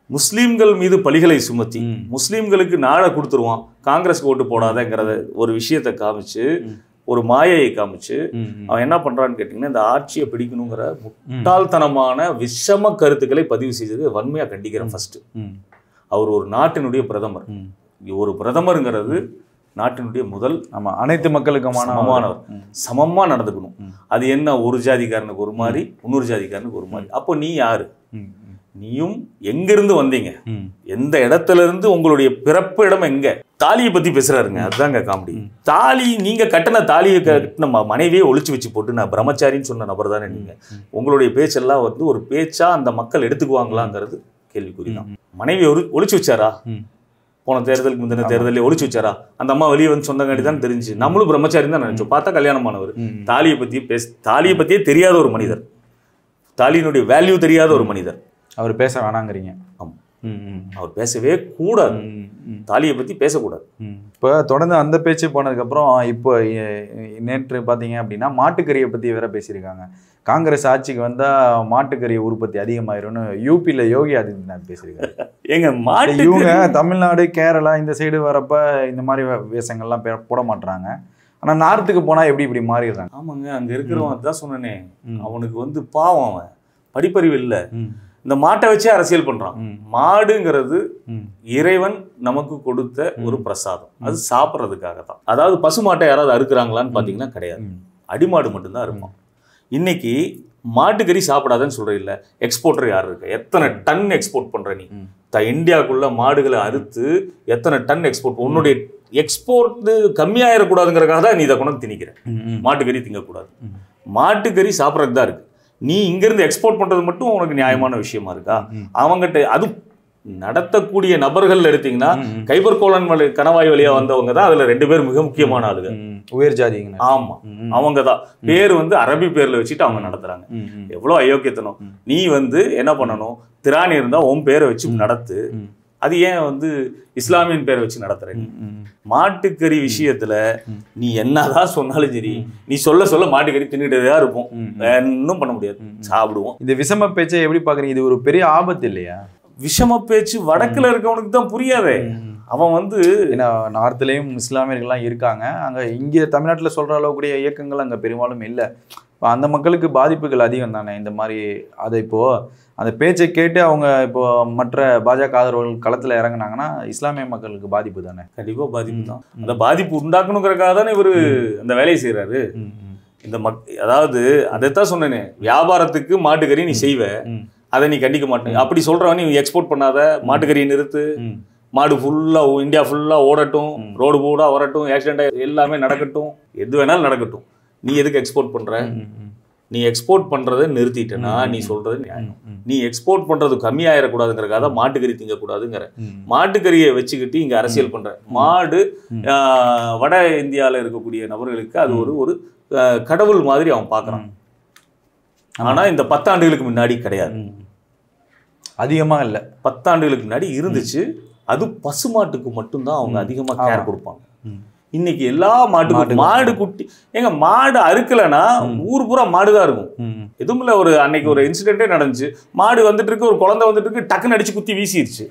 முஸ்லீம்கள் மீது பழிகளை சுமத்தி
ம்.
முஸ்லீம்களுக்கு நாடை கொடுத்துருவான் காங்கிரஸ்க்கு ஓட்டு போடாதங்கிறத ஒரு விஷயத்தை காமிச்சு
ம்.
ஒரு மாயையை காமிச்சு
ம், ம்.
அவன் என்ன பண்றான்னு கேட்டிங்கன்னா இந்த ஆட்சியை பிடிக்கணுங்கிற முட்டாள்தனமான விஷம கருத்துக்களை பதிவு செய்தது வன்மையா கண்டிக்கிறேன் ஃபர்ஸ்ட்
ம்,
அவர் ஒரு நாட்டினுடைய பிரதமர்
ம்.
ஒரு பிரதமருங்கிறது நாட்டினுடைய முதல்
ஆமா அனைத்து மக்களுக்குமான
சமமானவர்.
ம்,
சமமா நடந்துக்கணும்
ம்.
அது என்ன ஒரு ஜாதிக்காரனுக்கு ஒரு மாதிரி இன்னொரு ஜாதிக்காரனுக்கு ஒரு மாதிரி அப்போ நீ யாரு
ம், ம்,
நீயும் எங்கிருந்து வந்தீங்க
ம்.
எந்த இடத்துல இருந்து உங்களுடைய பிறப்பு இடம் எங்க தாலியை பத்தி பேசுறாருங்க அதுதாங்க காமெடி தாலி நீங்க கட்டின தாலியை கட்டின ம- மனைவியே ஒளிச்சு வச்சு போட்டு நான் பிரம்மச்சாரின்னு சொன்ன நபர் தானே நீங்க உங்களுடைய பேச்செல்லாம் வந்து ஒரு பேச்சா அந்த மக்கள் எடுத்துக்குவாங்களாங்கிறது கேள்விக்குறிதான் மனைவி ஒளி ஒளிச்சு வச்சாரா
ம்.
போன தேர்தலுக்கு முந்தின தேர்தலில் ஒளிச்சு வச்சாரா அந்த அம்மா வெளியே வந்து சொந்தங்காட்டி தான் தெரிஞ்சு நம்மளும் பிரம்மச்சாரி தான் நினைச்சோம் பார்த்தா கல்யாணமானவர்
ம்.
தாலியை பத்தி பேச தாலியை பத்தியே தெரியாத ஒரு மனிதர் தாலியினுடைய வேல்யூ தெரியாத ஒரு மனிதர்
அவர் பேச வேணாங்கிறீங்க
ஆமா.
ம், ம்.
அவர் பேசவே கூடாது
ம், ம்.
தாலியை பத்தி பேசக்கூடாது
இப்போ தொடர்ந்து அந்த பேச்சு போனதுக்கப்புறம் இப்போ எ- நேற்று பார்த்தீங்க அப்படின்னா மாட்டுக்கறியை பற்றி வேற பேசியிருக்காங்க காங்கிரஸ் ஆட்சிக்கு வந்தால் மாட்டுக்கறி உற்பத்தி அதிகமாயிரும்னு யூபியில் யோகி ஆதித்யநாத் பேசியிருக்காரு
ஏங்க மாட்டு
இவங்க தமிழ்நாடு கேரளா இந்த சைடு வரப்ப இந்த மாதிரி வே- வேஷங்கள்லாம் பே- போட மாட்றாங்க ஆனால் நார்த்துக்கு போனால் எப்படி இப்படி மாறிடுறாங்க
ஆமாங்க அங்க இருக்கிறவன் அதான் சொன்னனே
ம்.
அவனுக்கு வந்து பாவம் அவன் படிப்பறிவு இல்ல
ம்,
இந்த மாட்டை வச்சே அரசியல் பண்றான்
ம்,
மாடுங்கிறது
ம்,
இறைவன் நமக்கு கொடுத்த ஒரு பிரசாதம் அது சாப்பிட்றதுக்காக தான் அதாவது பசு மாட்டை யாராவது அறுக்குறாங்களான்னு பார்த்தீங்கன்னா கிடையாது
ம்.
அடிமாடு மட்டும்தான் இருப்பான் இன்னைக்கு மாட்டுக்கறி சாப்பிடாதன்னு சொல்ற இல்ல எக்ஸ்போர்ட்டர் யார் இருக்கு எத்தனை டன் எக்ஸ்போர்ட் பண்ற நீ
ம்.
த இந்தியாக்குள்ள மாடுகளை அறுத்து எத்தனை டன் எக்ஸ்போர்ட் உன்னுடைய எக்ஸ்போர்ட் கம்மியாயிடக்கூடாதுங்கிறதுக்காக தான் நீ இதை கொண்டு வந்து திணிக்கிற
ம், ம்.
மாட்டுக்கறி திங்கக்கூடாது
ம்.
மாட்டுக்கறி சாப்பிட்றதுக்கு தான் இருக்கு நீ இங்கிருந்து எக்ஸ்போர்ட் பண்றது மட்டும் உனக்கு நியாயமான விஷயமா இருக்கா
ம்.
அவங்ககிட்ட அது நடத்தக்கூடிய நபர்கள் எடுத்தீங்கன்னா
ம், ம்.
கைபர் கோலன் வழி கணவாய் வழியா வந்தவங்க தான் அதுல ரெண்டு பேர் மிக முக்கியமான ஆளுங்க
ம், உயர் ஜாதிங்க
ஆமா அவங்க தான் பேர் வந்து அரபி பேர்ல வச்சுட்டு அவங்க நடத்துறாங்க
ம், ம்.
எவ்வளவு அயோக்கியத்தனம்
ம்.
நீ வந்து என்ன பண்ணணும் திராணி இருந்தா உன் பேரை வச்சு நடத்து
ம்.
அது ஏன் வந்து இஸ்லாமியன் பேரை வச்சு நடத்துற நீ?
ம், ம்.
மாட்டுக்கறி விஷயத்துல
ம்.
நீ என்னதான் சொன்னாலும் சரி நீ சொல்ல சொல்ல மாட்டுக்கறி தின்னுட்டே தான் இருப்போம்
ம், ம்.
ஒன்றும் பண்ண முடியாது சாப்பிடுவோம்
இந்த விஷம பேச்சை எப்படி பாக்குறீங்க இது ஒரு பெரிய ஆபத்து இல்லையா
விஷம பேச்சு வடக்குல இருக்கவனுக்கு தான் புரியாதே அவன் வந்து
ஏன்னா நார்த்லேயும் இஸ்லாமியர்கள்லாம் இருக்காங்க அங்கே இங்கே தமிழ்நாட்டில் சொல்கிற அளவுக்குரிய இயக்கங்கள் அங்கே பெரும்பாலும் இல்லை இப்போ அந்த மக்களுக்கு பாதிப்புகள் அதிகம் தானே இந்த மாதிரி அதை இப்போது அந்த பேச்சை கேட்டு அவங்க இப்போ மற்ற பாஜக ஆதரவுகள் களத்தில் இறங்குனாங்கன்னா இஸ்லாமிய மக்களுக்கு பாதிப்பு தானே
கண்டிப்பா பாதிப்பு தான் அந்த பாதிப்பு உண்டாக்கணுங்கிறக்காக தானே இவரு அந்த வேலையை செய்யறாரு
ம், ம்,
இந்த மக் அதாவது அதைத்தான் சொன்னேனே வியாபாரத்துக்கு மாட்டுக்கறி நீ செய்வ
ம்,
அதை நீ கண்டிக்க மாட்டேன் அப்படி சொல்றவன் நீ எக்ஸ்போர்ட் பண்ணாத மாட்டுக்கறியை நிறுத்து
ம்,
மாடு ஃபுல்லா இந்தியா ஃபுல்லா ஓடட்டும் ரோடு பூடா வரட்டும் ஆக்சிடென்ட் எல்லாமே நடக்கட்டும் எது வேணாலும் நடக்கட்டும் நீ எதுக்கு எக்ஸ்போர்ட் பண்ற
ம், ம்,
நீ எக்ஸ்போர்ட் பண்றதை நிறுத்திட்டேன்னா நீ சொல்றது நியாயம்
ம்,
நீ எக்ஸ்போர்ட் பண்றது கம்மியாயிடக்கூடாதுங்கிறக்காக தான் மாட்டுக்கறி திங்கக்கூடாதுங்கிற
ம்,
மாட்டுக்கறியை வச்சுக்கிட்டு இங்க அரசியல் பண்ற மாடு
ம்.
ஆஹ், வட இந்தியால இருக்கக்கூடிய நபர்களுக்கு அது ஒரு ஒரு ஆஹ், கடவுள் மாதிரி அவன் பார்க்கறான்
ம்.
ஆனா இந்த பத்தாண்டுகளுக்கு முன்னாடி கிடையாது
ம். அதிகமா இல்லை
பத்தாண்டுகளுக்கு முன்னாடி இருந்துச்சு அது பசுமாட்டுக்கு மட்டும்தான் அவங்க அதிகமா கேர்
ஆமா.
கொடுப்பாங்க
ம்.
இன்னைக்கு எல்லா மாட்டுக்கும்
மாட்டுக்கும்.
மாடு குட்டி ஏங்க மாடு அறுக்கலைன்னா ஊர் பூரா மாடு தான் இருக்கும்
ம்,
எதுவும் இல்ல ஒரு அன்னைக்கு ஒரு இன்சிடென்ட்டே நடந்துச்சு மாடு வந்துட்டு இருக்கு ஒரு குழந்தை வந்துட்டு இருக்கு டக்குன்னு அடிச்சு குத்தி வீசிருச்சு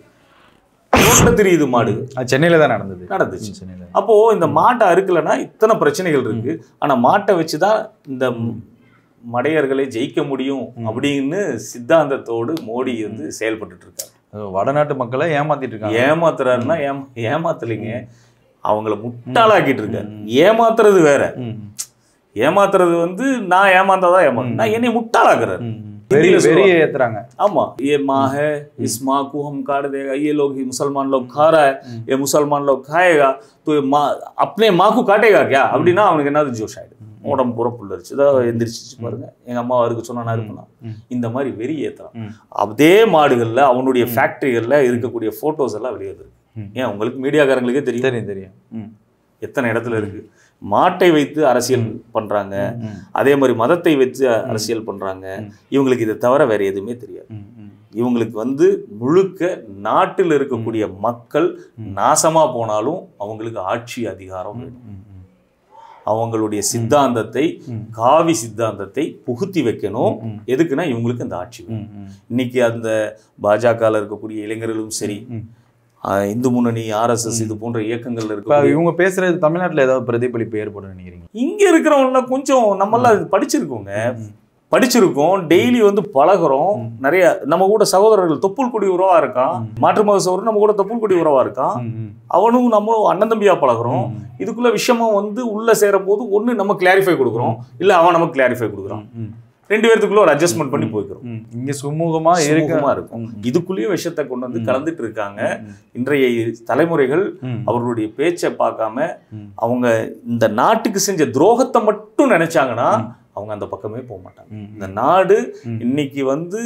ரோட்ல தெரியுது மாடு
அது சென்னையில் தான் நடந்தது
நடந்துச்சு
சென்னையில்
அப்போ இந்த மாட்டை அறுக்கலைன்னா இத்தனை பிரச்சனைகள் இருக்கு ஆனா மாட்டை வச்சுதான் இந்த மடையர்களை ஜெயிக்க முடியும் அப்படின்னு சித்தாந்தத்தோடு மோடி வந்து செயல்பட்டுட்டு இருக்காரு
வடநாட்டு மக்களை ஏமாத்திட்டு இருக்காங்க
ஏமாத்துறாருன்னா ஏமா ஏமாத்தலைங்க அவங்கள முட்டாளாக்கிட்டு இருக்காரு ஏமாத்துறது வேற
ம்,
ஏமாத்துறது வந்து நான் ஏமாந்தாதான் ஏமாத்து நான் என்னை முட்டாளாக்குறாரு
ம், ம். வெறி
हिंदी में
வெறியை ஏத்துறாங்க
आमा ये माँ है इस माँ को हम काट देगा ये लोग ही मुसलमान लोग खा रहा है ये मुसलमान लोग खाएगा तो ये माँ अपने माँ को काटेगा क्या அப்படின்னா அவனுக்கு என்னது ஜோஷ் ஆயிடும் உடம்பு பூரா புல்லரிச்சு இதான் எந்திரிச்சிச்சு பாருங்க எங்க அம்மா அவருக்கு சொன்னா நான் இருப்பேனா
ம்.
இந்த மாதிரி வெறி ஏத்தலாம்
ம்.
அதே மாடுகள்ல அவனுடைய ஃபேக்டரிகள்ல இருக்கக்கூடிய போட்டோஸ் எல்லாம் வெளியே வருது
ம்.
ஏன் உங்களுக்கு மீடியாக்காரங்களுக்கே தெரியும்
தெரியும் தெரியும் ம்,
எத்தனை இடத்துல இருக்கு மாட்டை வைத்து அரசியல் பண்றாங்க
ம்,
அதே மாதிரி மதத்தை வச்சு அரசியல் பண்றாங்க இவங்களுக்கு இதை தவிர வேற எதுவுமே தெரியாது
ம், ம்.
இவங்களுக்கு வந்து முழுக்க நாட்டில் இருக்கக்கூடிய மக்கள் நாசமா போனாலும் அவங்களுக்கு ஆட்சி அதிகாரம் வேணும்
ம், ம்.
அவங்களுடைய சித்தாந்தத்தை
ம்.
காவி சித்தாந்தத்தை புகுத்தி வைக்கணும்
ம்.
எதுக்குன்னா இவங்களுக்கு அந்த ஆட்சி வேணும்.
ம், ம்,
இன்னைக்கு அந்த பாஜகவில் இருக்கக்கூடிய இளைஞர்களும் சரி
ம்.
ஆஹ் இந்து முன்னணி ஆர்எஸ்எஸ் இது போன்ற இயக்கங்கள்ல
இப்ப
இருக்க
இவங்க பேசுறது தமிழ்நாட்டுல ஏதாவது பிரதிபலிப்பு ஏற்படும் நினைக்கிறீங்க
இங்க இருக்கிறவங்கள கொஞ்சம் நம்மளாம் படிச்சிருக்கோங்க படிச்சிருக்கோம் டெய்லி வந்து பழகுறோம் நிறைய நம்ம கூட சகோதரர்கள் தொப்புள் குடி உறவா இருக்கான் மாற்று மத சகோதரர் நம்ம கூட தொப்புள் குடி உறவா இருக்கான் அவனும் நம்மளும் அண்ணன் தம்பியா பழகுறோம் இதுக்குள்ள விஷயமா வந்து உள்ள சேரும் போது ஒண்ணு நம்ம கிளாரிஃபை கொடுக்குறோம் இல்ல அவன் நமக்கு கிளாரிஃபை கொடுக்குறான் ரெண்டு பேர்த்துக்குள்ள ஒரு அட்ஜஸ்ட்மெண்ட் பண்ணி போய்க்கிறோம்
இங்க சுமூகமா இருக்க
சுமூகமா இருக்கும் இதுக்குள்ளேயே விஷயத்தை கொண்டு வந்து கலந்துட்டு இருக்காங்க இன்றைய தலைமுறைகள்
ம்.
அவர்களுடைய பேச்சை பார்க்காம
ம்.
அவங்க இந்த நாட்டுக்கு செஞ்ச துரோகத்தை மட்டும் நினைச்சாங்கன்னா அவங்க அந்த பக்கமே போக மாட்டாங்க
ம்.
இந்த நாடு
ம்.
இன்னைக்கு வந்து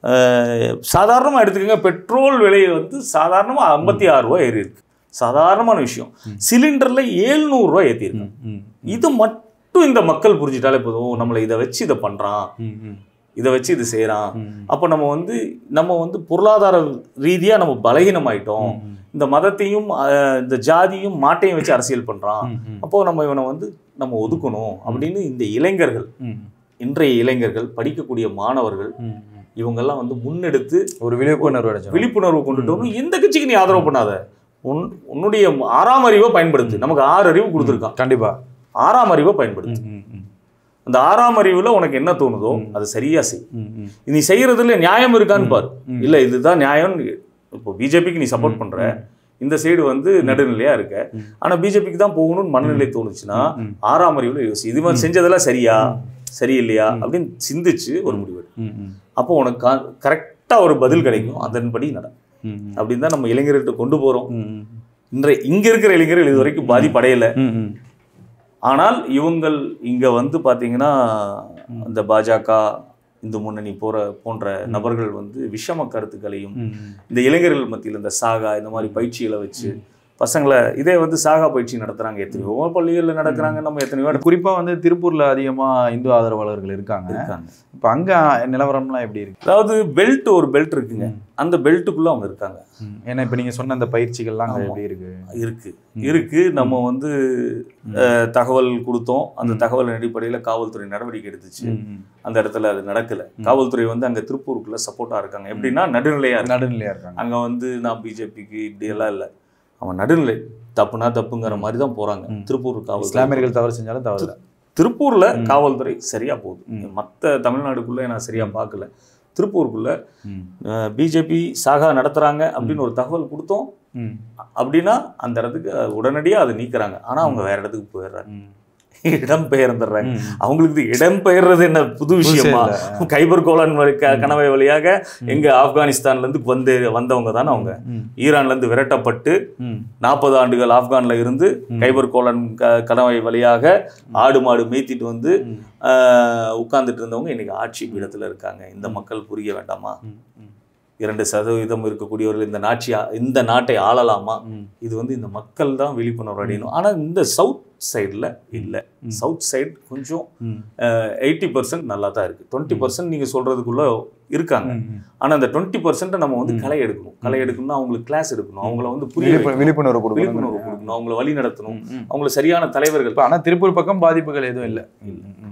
அஹ், சாதாரணமா எடுத்துக்கோங்க பெட்ரோல் விலை வந்து சாதாரணமா ஐம்பத்தி ஆறு ரூபாய் ஏறி இருக்கு சாதாரணமான விஷயம் சிலிண்டர்ல ஏழ்நூறு ரூபாய் ஏற்றிருக்கு
ம், ம்,
இது மட்டும் இந்த மக்கள் புரிஞ்சுட்டாலே போதும் நம்மளை இதை வச்சு இதை பண்றான்
ம், ம்,
இதை வச்சு இது செய்றான்
ம்.
அப்போ நம்ம வந்து நம்ம வந்து பொருளாதார ரீதியா நம்ம பலகீனமாயிட்டோம்
ம்.
இந்த மதத்தையும் அஹ், இந்த ஜாதியும் மாட்டையும் வச்சு அரசியல் பண்றான்
ம், ம்,
அப்போ நம்ம இவனை வந்து நம்ம ஒதுக்கணும் அப்படின்னு இந்த இளைஞர்கள்
ம்,
இன்றைய இளைஞர்கள் படிக்கக்கூடிய மாணவர்கள்
ம், ம்.
இவங்கெல்லாம் வந்து முன்னெடுத்து
ஒரு விழிப்புணர்வு அடைஞ்சோம்
விழிப்புணர்வு கொண்டுட்டு வரணும் எந்த கட்சிக்கு நீ ஆதரவு பண்ணாத உன் உன்னுடைய ஆறாம் அறிவை பயன்படுத்து நமக்கு ஆறு அறிவு கொடுத்துருக்கான்
கண்டிப்பா
ஆறாம் அறிவை பயன்படுத்து
ம், ம், ம்,
அந்த ஆறாம் அறிவுல உனக்கு என்ன தோணுதோ அதை சரியா செய்
ம், ம்.
நீ செய்யறதுல நியாயம் இருக்கான்னு பாரு இல்ல இதுதான் நியாயம் இப்போ பிஜேபிக்கு நீ சப்போர்ட் பண்ற இந்த சைடு வந்து நடுநிலையா இருக்க ஆனா பிஜேபிக்கு தான் போகணும்னு மனநிலை தோணுச்சுன்னா ஆறாம் அறிவுல யோசி இது மாதிரி செஞ்சதெல்லாம் சரியா சரியில்லையா அப்படின்னு சிந்திச்சு ஒரு முடிவு எடு.
ம், ம்,
அப்போ உனக்கு கரெக்டா ஒரு பதில் கிடைக்கும் அதன்படி நட
ம், ம்.
அப்படின்னு தான் நம்ம இளைஞர்கிட்ட கொண்டு போறோம்
ம், ம்.
இன்றைய இங்க இருக்கிற இளைஞர்கள் இது வரைக்கும் பாதிப்படையல
ம், ம்.
ஆனால் இவங்கள் இங்க வந்து பாத்தீங்கன்னா இந்த பாஜக இந்து முன்னணி போற போன்ற நபர்கள் வந்து விஷம கருத்துக்களையும்
ம்,
இந்த இளைஞர்கள் மத்தியில் இந்த சாகா இந்த மாதிரி பயிற்சிகளை வச்சு பசங்களை இதே வந்து சாகா பயிற்சி நடத்துறாங்க எத்தனையோ பள்ளிகளில் நடக்கிறாங்க நம்ம எத்தனையோ இடத்துல
குறிப்பா வந்து திருப்பூர்ல அதிகமா இந்து ஆதரவாளர்கள் இருக்காங்க
இருக்காங்க
இப்ப அங்க நிலவரம்லாம் எப்படி இருக்கு
அதாவது பெல்ட் ஒரு பெல்ட் இருக்குங்க அந்த பெல்ட்டுக்குள்ள அவங்க இருக்காங்க
ம். ஏன்னா இப்ப நீங்க சொன்ன அந்த பயிற்சிகள்லாம் அங்க எப்படி இருக்கு
இருக்கு இருக்கு நம்ம வந்து அஹ், தகவல் கொடுத்தோம் அந்த தகவல் அடிப்படையில காவல்துறை நடவடிக்கை எடுத்துச்சு
ம், ம்.
அந்த இடத்துல அது நடக்கல காவல்துறை வந்து அங்க திருப்பூருக்குள்ள சப்போர்ட்டா இருக்காங்க எப்படின்னா நடுநிலையா இருக்கு
நடுநிலையா இருக்காங்க
அங்க வந்து நான் பிஜேபிக்கு இப்படி எல்லாம் இல்ல அவன் நடுநிலை தப்புனா தப்புங்கிற மாதிரி தான் போறாங்க திருப்பூர் காவல்துறை
இஸ்லாமியர்கள் தவறு செஞ்சாலும் தவறு தான்.
திருப்பூர்ல காவல்துறை சரியா போகுது மத்த தமிழ்நாடுக்குள்ள நான் சரியா பார்க்கல திருப்பூருக்குள்ள
ம்.
பிஜேபி சாகா நடத்துறாங்க அப்படின்னு ஒரு தகவல் கொடுத்தோம்
ம்.
அப்படின்னா அந்த இடத்துக்கு உடனடியா அதை நீக்குறாங்க ஆனா அவங்க வேற இடத்துக்கு போயிடுறாங்க
ம்.
இடம் பெயர்ந்துடுறாங்க
ம்.
அவங்களுக்கு இது இடம் பெயர்றது என்ன புது விஷயமா
இல்ல.
கைபர் கோலான் வழி- க- கணவாய் வழியாக எங்க ஆப்கானிஸ்தான்ல இருந்து வந்து வந்தவங்க தானே அவங்க
ம்.
ஈரான்ல இருந்து விரட்டப்பட்டு
ம்.
நாற்பது ஆண்டுகள் ஆப்கான்ல இருந்து கைபர் கோலன் க கணவாய் வழியாக ஆடு மாடு மேய்த்திட்டு வந்து
ம்.
ஆஹ், உட்கார்ந்துட்டு இருந்தவங்க இன்னைக்கு ஆட்சி பீடத்துல இருக்காங்க இந்த மக்கள் புரிய வேண்டாமா
ம். ம்.
இரண்டு சதவீதம் இருக்கக்கூடியவர்கள் இந்த நாட்சி இந்த நாட்டை ஆளலாமா
ம்.
இது வந்து இந்த மக்கள் தான் விழிப்புணர்வு அடையணும் ஆனா இந்த சவுத் சைடுல இல்ல சவுத் சைடு கொஞ்சம்
ம்.
எயிட்டி பர்சன்ட் நல்லா தான் இருக்கு டுவெண்ட்டி பர்சன்ட் நீங்க சொல்றதுக்குள்ள இருக்காங்க
ம்.
ஆனா அந்த டுவெண்ட்டி பர்சன்ட் நம்ம வந்து களை எடுக்கணும் களை எடுக்கணும்னா அவங்களுக்கு கிளாஸ் எடுக்கணும் அவங்கள வந்து புரிய
விழிப்பு-
வைக்கணும்.
விழிப்புணர்வு கொடுக்கணும்
விழிப்புணர்வு கொடுக்கணும் அவங்கள வழி நடத்தணும்
ம். ம்.
அவங்கள சரியான தலைவர்கள்
இப்ப ஆனா திருப்பூர் பக்கம் பாதிப்புகள் எதுவும் இல்ல ம். ம்.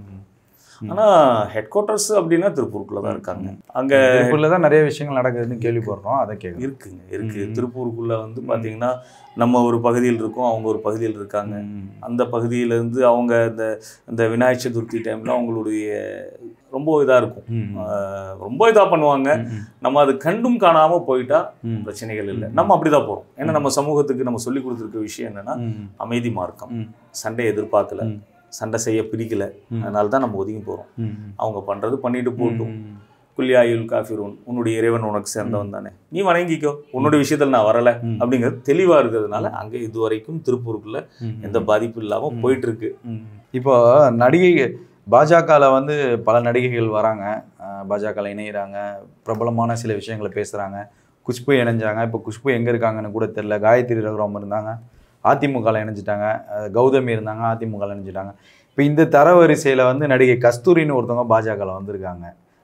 ஆனா ஹெட் குவார்ட்டர்ஸ் அப்படின்னா திருப்பூருக்குள்ள தான் இருக்காங்க அங்க
திருப்பூர்ல தான் நிறைய விஷயங்கள் நடக்குதுன்னு கேள்விப்படுறோம் அதை கேட்குறோம்
இருக்குங்க இருக்கு திருப்பூருக்குள்ள வந்து பாத்தீங்கன்னா நம்ம ஒரு பகுதியில் இருக்கோம் அவங்க ஒரு பகுதியில் இருக்காங்க அந்த பகுதியில இருந்து அவங்க இந்த இந்த விநாயகர் சதுர்த்தி டைம்ல அவங்களுடைய ரொம்ப இதா இருக்கும் ஆஹ் ரொம்ப இதா பண்ணுவாங்க நம்ம அது கண்டும் காணாம போயிட்டா பிரச்சனைகள் இல்லை நம்ம அப்படிதான் போறோம் ஏன்னா நம்ம சமூகத்துக்கு நம்ம சொல்லி கொடுத்துருக்க விஷயம் என்னன்னா அமைதி மார்க்கம் சண்டை எதிர்பார்க்கல சண்டை செய்ய பிடிக்கல அதனால தான் நம்ம ஒதுங்கி போறோம் அவங்க பண்றது பண்ணிட்டு போட்டும் குல்யாயுல் காஃபிரூன் உன்னுடைய இறைவன் உனக்கு சேர்ந்தவன் தானே நீ வணங்கிக்கோ உன்னுடைய விஷயத்துல நான் வரல அப்படிங்கிறது தெளிவா இருக்கிறதுனால அங்க இதுவரைக்கும் திருப்பூருக்குள்ள எந்த பாதிப்பும் இல்லாம போயிட்டு இருக்கு
இப்போ நடிகை பாஜகவில் வந்து பல நடிகைகள் வராங்க பாஜகவில் இணையிறாங்க பிரபலமான சில விஷயங்களை பேசுகிறாங்க குஷ்பு இணைஞ்சாங்க இப்போ குஷ்பு எங்கே இருக்காங்கன்னு கூட தெரில காயத்ரி ரகுராம் இருந்தாங்க அதிமுகவில் இணைஞ்சிட்டாங்க அஹ் கௌதமி இருந்தாங்க அதிமுகவில் இணைஞ்சிட்டாங்க இப்போ இந்த தரவரிசையில் வந்து நடிகை கஸ்தூரின்னு ஒருத்தவங்க பாஜகவில் வந்திருக்காங்க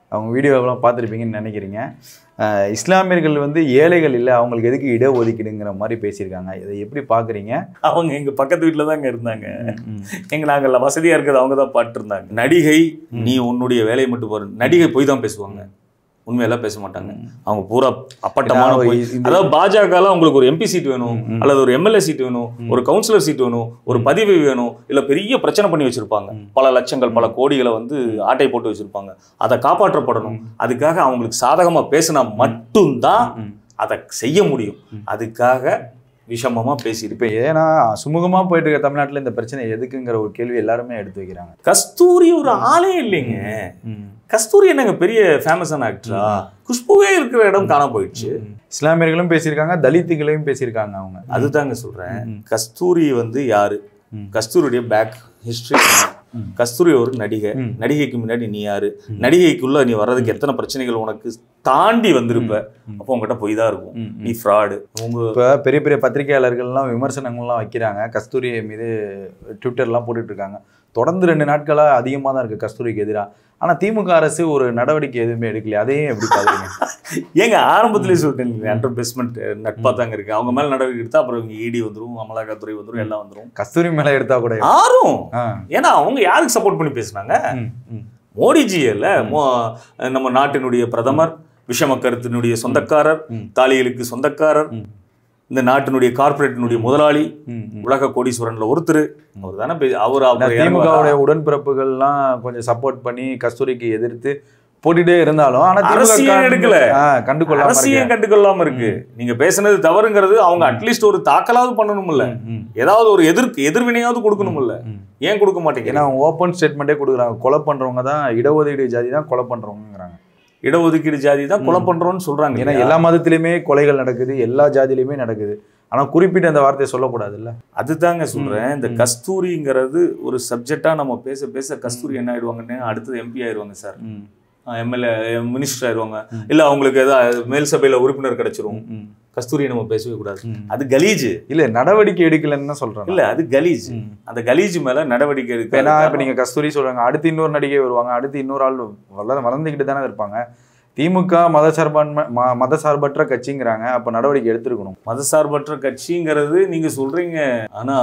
அவங்க வீடியோவெல்லாம் பார்த்துருப்பீங்கன்னு நினைக்கிறீங்க அஹ் இஸ்லாமியர்கள் வந்து ஏழைகள் இல்லை அவங்களுக்கு எதுக்கு இடஒதுக்கீடுங்கிற மாதிரி பேசியிருக்காங்க இதை எப்படி பார்க்குறீங்க
அவங்க எங்க பக்கத்து வீட்டில் தாங்க இருந்தாங்க எங்க நாங்கள் வசதியா இருக்கிறது அவங்க தான் பாட்டு இருந்தாங்க நடிகை நீ உன்னுடைய வேலையை மட்டும் பாரு நடிகை போய் தான் பேசுவாங்க உண்மையெல்லாம் பேச மாட்டாங்க அவங்க பூரா அப்பட்டமான
ஏன்னா,
போய்
இந்த-
அதாவது பாஜகலாம் உங்களுக்கு ஒரு எம்பி சீட் வேணும் அல்லது ஒரு எம்எல்ஏ சீட் வேணும் ஒரு கவுன்சிலர் சீட் வேணும் ஒரு பதவி வேணும் இல்ல பெரிய பிரச்சனை பண்ணி வச்சிருப்பாங்க பல லட்சங்கள் பல கோடிகளை வந்து ஆட்டை போட்டு வச்சிருப்பாங்க அதை காப்பாற்றப்படணும் அதுக்காக அவங்களுக்கு சாதகமா பேசினா மட்டும்தான் அதை செய்ய முடியும் அதுக்காக விஷமமா பேசியிருப்பேன்
இப்போ ஏன்னா சுமூகமாக போயிட்டு இருக்க தமிழ்நாட்டில் இந்த பிரச்சனை எதுக்குங்கிற ஒரு கேள்வி எல்லாருமே எடுத்து வைக்கிறாங்க
கஸ்தூரி ஒரு ஆளே இல்லைங்க கஸ்தூரி என்னங்க பெரிய ஃபேமஸான ஆக்டரா குஷ்புவே இருக்கிற இடம் காணாம போயிடுச்சு
இஸ்லாமியர்களும் பேசியிருக்காங்க தலித்துகளையும் பேசியிருக்காங்க அவங்க
அதுதாங்க சொல்றேன் கஸ்தூரி வந்து யாரு கஸ்தூரியுடைய பேக் ஹிஸ்டரி கஸ்தூரி ஒரு நடிகை நடிகைக்கு முன்னாடி நீ யாரு நடிகைக்குள்ள நீ வர்றதுக்கு எத்தனை பிரச்சனைகள் உனக்கு தாண்டி வந்திருப்ப அப்போ உங்ககிட்ட பொய் தான் இருக்கும் நீ ஃப்ராடு உங்க
இப்போ பெரிய பெரிய பத்திரிகையாளர்கள்லாம் விமர்சனங்கள்லாம் வைக்கிறாங்க கஸ்தூரி மீது ட்விட்டர்லாம் போட்டுட்டு இருக்காங்க தொடர்ந்து ரெண்டு நாட்களாக அதிகமாக தான் இருக்குது கஸ்தூரிக்கு எதிராக ஆனால் திமுக அரசு ஒரு நடவடிக்கை எதுவுமே எடுக்கலையே அதையும் எப்படி பார்க்குறீங்க
ஏங்க ஆரம்பத்திலேயே சொல்லிட்டேன் அண்டர் பேஸ்மெண்ட் நட்பா தாங்க இருக்கு அவங்க மேல நடவடிக்கை எடுத்தா அப்புறம் இவங்க இடி வந்துரும் அமலாக்கத்துறை வந்துரும் எல்லாம் வந்துரும்
கஸ்தூரி மேலே எடுத்தா கூட
ஆறும்
ஆ
ஏன்னா அவங்க யாருக்கு சப்போர்ட் பண்ணி பேசுனாங்க
ம், ம்.
மோடிஜி இல்ல மோ- நம்ம நாட்டினுடைய பிரதமர் விஷம கருத்தினுடைய சொந்தக்காரர்
ம்.
தாலிகளுக்கு சொந்தக்காரர்
ம்.
இந்த நாட்டினுடைய கார்ப்பரேட்டினுடைய முதலாளி
ம், ம்.
உலக கோடீஸ்வரன்ல ஒருத்தர் அவர் தானே பே- அவர்
இந்த
அவர்
திமுகவுடைய உடன்பிறப்புகள்லாம் கொஞ்சம் சப்போர்ட் பண்ணி கஸ்தூரிக்கு எதிர்த்து போட்டுட்டே இருந்தாலும் ஆனா திமுக
அரசியல்
கண்டு-
எடுக்கல.
ஆ, கண்டுகொள்ளாம
அரசியல்
இருக்கு.
கண்டுகொள்ளாம இருக்கு நீங்க பேசுனது தவறுங்கிறது அவங்க அட்லீஸ்ட் ஒரு தாக்கலாவது பண்ணணும்ல
ம்,
ஏதாவது ஒரு எதிர்க்கு எதிர்வினையாவது கொடுக்கணும்ல
ம்.
ஏன் கொடுக்க மாட்டேங்கிறீங்க
ஏன்னா அவங்க ஓப்பன் ஸ்டேட்மெண்ட்டே கொடுக்குறாங்க கொலை பண்றவங்க தான் இடஒதுக்கீடு ஜாதி தான் கொலை பண்றவங்கங்கிறாங்க
இடஒதுக்கீடு ஜாதி தான் கொலை பண்றோம்னு சொல்றாங்க
ஏன்னா எல்லா மதத்திலுமே கொலைகள் நடக்குது எல்லா ஜாதியிலுமே நடக்குது ஆனா குறிப்பிட்ட அந்த வார்த்தையை சொல்லக்கூடாதுல்ல
அதுதாங்க சொல்றேன் இந்த
ம்.
கஸ்தூரிங்கிறது ஒரு சப்ஜெக்டா நம்ம பேச பேச கஸ்தூரி என்ன ஆயிடுவாங்கன்னு அடுத்தது எம்பி ஆயிடுவாங்க சார் எம்எல்ஏ மினிஸ்டர் ஆயிடுவாங்க
ம்.
இல்ல அவங்களுக்கு ஏதாவது மேல் சபையில உறுப்பினர் கிடைச்சிரும்
ம்.
கஸ்தூரியை நம்ம பேசவே கூடாது
ம்.
அது கலீஜ்
இல்ல நடவடிக்கை எடுக்கலன்னு தான் சொல்றேன்
இல்ல அது கலீஜ்
ம்.
அந்த கலீஜ் மேல நடவடிக்கை
இப்ப ஏன்னா இப்ப
எடுக்க
நீங்க கஸ்தூரி சொல்றாங்க அடுத்து இன்னொரு நடிகை வருவாங்க அடுத்து இன்னொரு ஆள் வளர வளர்ந்துக்கிட்டு தானே இருப்பாங்க திமுக மதசார்பான்மை ம- மதசார்பற்ற கட்சிங்கிறாங்க அப்ப நடவடிக்கை எடுத்திருக்கணும்
மதசார்பற்ற கட்சிங்கிறது நீங்க சொல்றீங்க ஆனா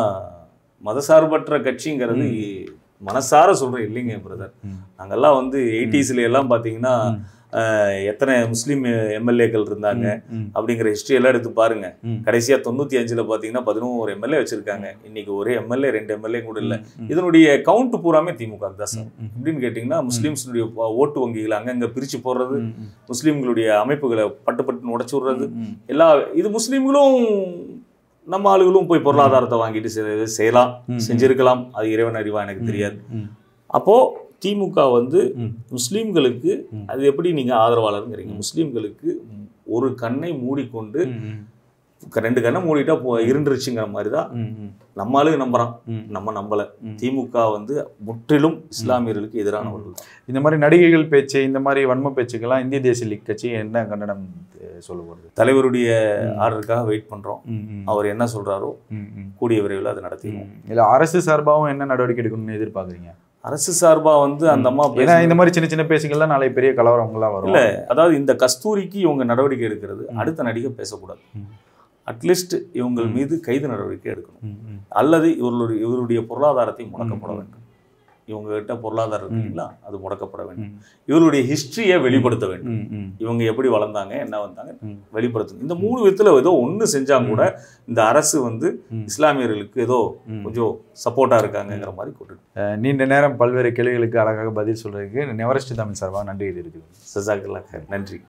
மதசார்பற்ற கட்சிங்கிறது மனசார சொல்றேன் இல்லைங்க பிரதர்
ம்.
நாங்கெல்லாம் வந்து எயிட்டிஸ்ல எல்லாம் பாத்தீங்கன்னா
ம்.
அஹ், எத்தனை முஸ்லீம் எம்எல்ஏக்கள் இருந்தாங்க
ம்.
அப்படிங்கிற ஹிஸ்டரி எல்லாம் எடுத்து பாருங்க
ம்.
கடைசியா தொண்ணூத்தி அஞ்சுல பாத்தீங்கன்னா பதினோரு எம்எல்ஏ வச்சிருக்காங்க இன்னைக்கு ஒரே எம்எல்ஏ ரெண்டு எம்எல்ஏ கூட இல்ல
ம்.
இதனுடைய கவுண்ட் பூராமே திமுக தான் சார்
ம்.
எப்படின்னு கேட்டீங்கன்னா முஸ்லீம்ஸுடைய ஓட்டு வங்கிகளை அங்கங்க பிரிச்சு போடுறது
ம். ம்.
முஸ்லீம்களுடைய அமைப்புகளை பட்டு பட்டுன்னு உடைச்சு விடுறது
ம்.
எல்லா இது முஸ்லீம்களும் நம்ம ஆளுகளும் போய் பொருளாதாரத்தை வாங்கிட்டு செ- செய்யலாம்
ம்.
செஞ்சிருக்கலாம் அது இறைவன் அறிவா எனக்கு தெரியாது
ம்.
அப்போ திமுக வந்து
ம்.
முஸ்லீம்களுக்கு
ம்.
அது எப்படி நீங்க ஆதரவாளருங்கிறீங்க முஸ்லீம்களுக்கு ஒரு கண்ணை மூடிக்கொண்டு
ம்.
ரெண்டு கண்ணை மூடிட்டா போ இருண்டுருச்சுங்கிற மாதிரி தான்
ம். ம்.
நம்ம ஆளு நம்புறான்
ம்.
நம்ம நம்பல
ம்.
திமுக வந்து முற்றிலும் இஸ்லாமியர்களுக்கு எதிரானவர்கள் தான்.
இந்த மாதிரி நடிகைகள் பேச்சு இந்த மாதிரி வன்ம பேச்சுக்கெல்லாம் இந்திய தேசிய லீக் கட்சி என்ன கண்டனம் அஹ், சொல்ல போகுது
தலைவருடைய ஆர்டருக்காக வெயிட் பண்றோம்
ம். ம்.
அவர் என்ன சொல்றாரோ
ம். ம்.
கூடிய விரைவில் அதை நடத்திடுவோம்
ம். இல்ல அரசு சார்பாகவும் என்ன நடவடிக்கை எடுக்கணும்னு எதிர்பார்க்குறீங்க
அரசு சார்பா வந்து அந்த அம்மா
ஏன்னா
பேசுனது-
இந்த மாதிரி சின்ன சின்ன பேசுகள்லாம் நாளை பெரிய கலவரங்கள்லாம் வரும்
இல்ல அதாவது இந்த கஸ்தூரிக்கு இவங்க நடவடிக்கை எடுக்கிறது
ம்.
அடுத்த நடிகை பேசக்கூடாது
ம்.
அட்லீஸ்ட் இவங்கள்
ம்.
மீது கைது நடவடிக்கை எடுக்கணும்
ம். ம்.
அல்லது இவர்களுடைய இவருடைய பொருளாதாரத்தை முடக்கப்பட
ம்.
வேண்டும் இவங்க கிட்ட பொருளாதாரம் இருக்குங்களா அது முடக்கப்பட வேண்டும்
ம்.
இவருடைய ஹிஸ்டரியை வெளிப்படுத்த வேண்டும்
ம். ம்.
இவங்க எப்படி வளர்ந்தாங்க என்ன வந்தாங்க
ம்.
வெளிப்படுத்தணும் இந்த மூணு விதத்துல ஏதோ ஒண்ணு செஞ்சா கூட இந்த அரசு வந்து
ம்.
இஸ்லாமியர்களுக்கு ஏதோ
ம்.
கொஞ்சம் சப்போர்ட்டா இருக்காங்கங்கிற மாதிரி கூட்டு
அஹ், நீண்ட நேரம் பல்வேறு கேள்விகளுக்கு அழகாக பதில் சொல்றதுக்கு நெவரஸ்ட் தமிழ் சார்பாக நன்றி தெரிவித்துக்கிறேன்
சஜாக்கெல்லாம் நன்றி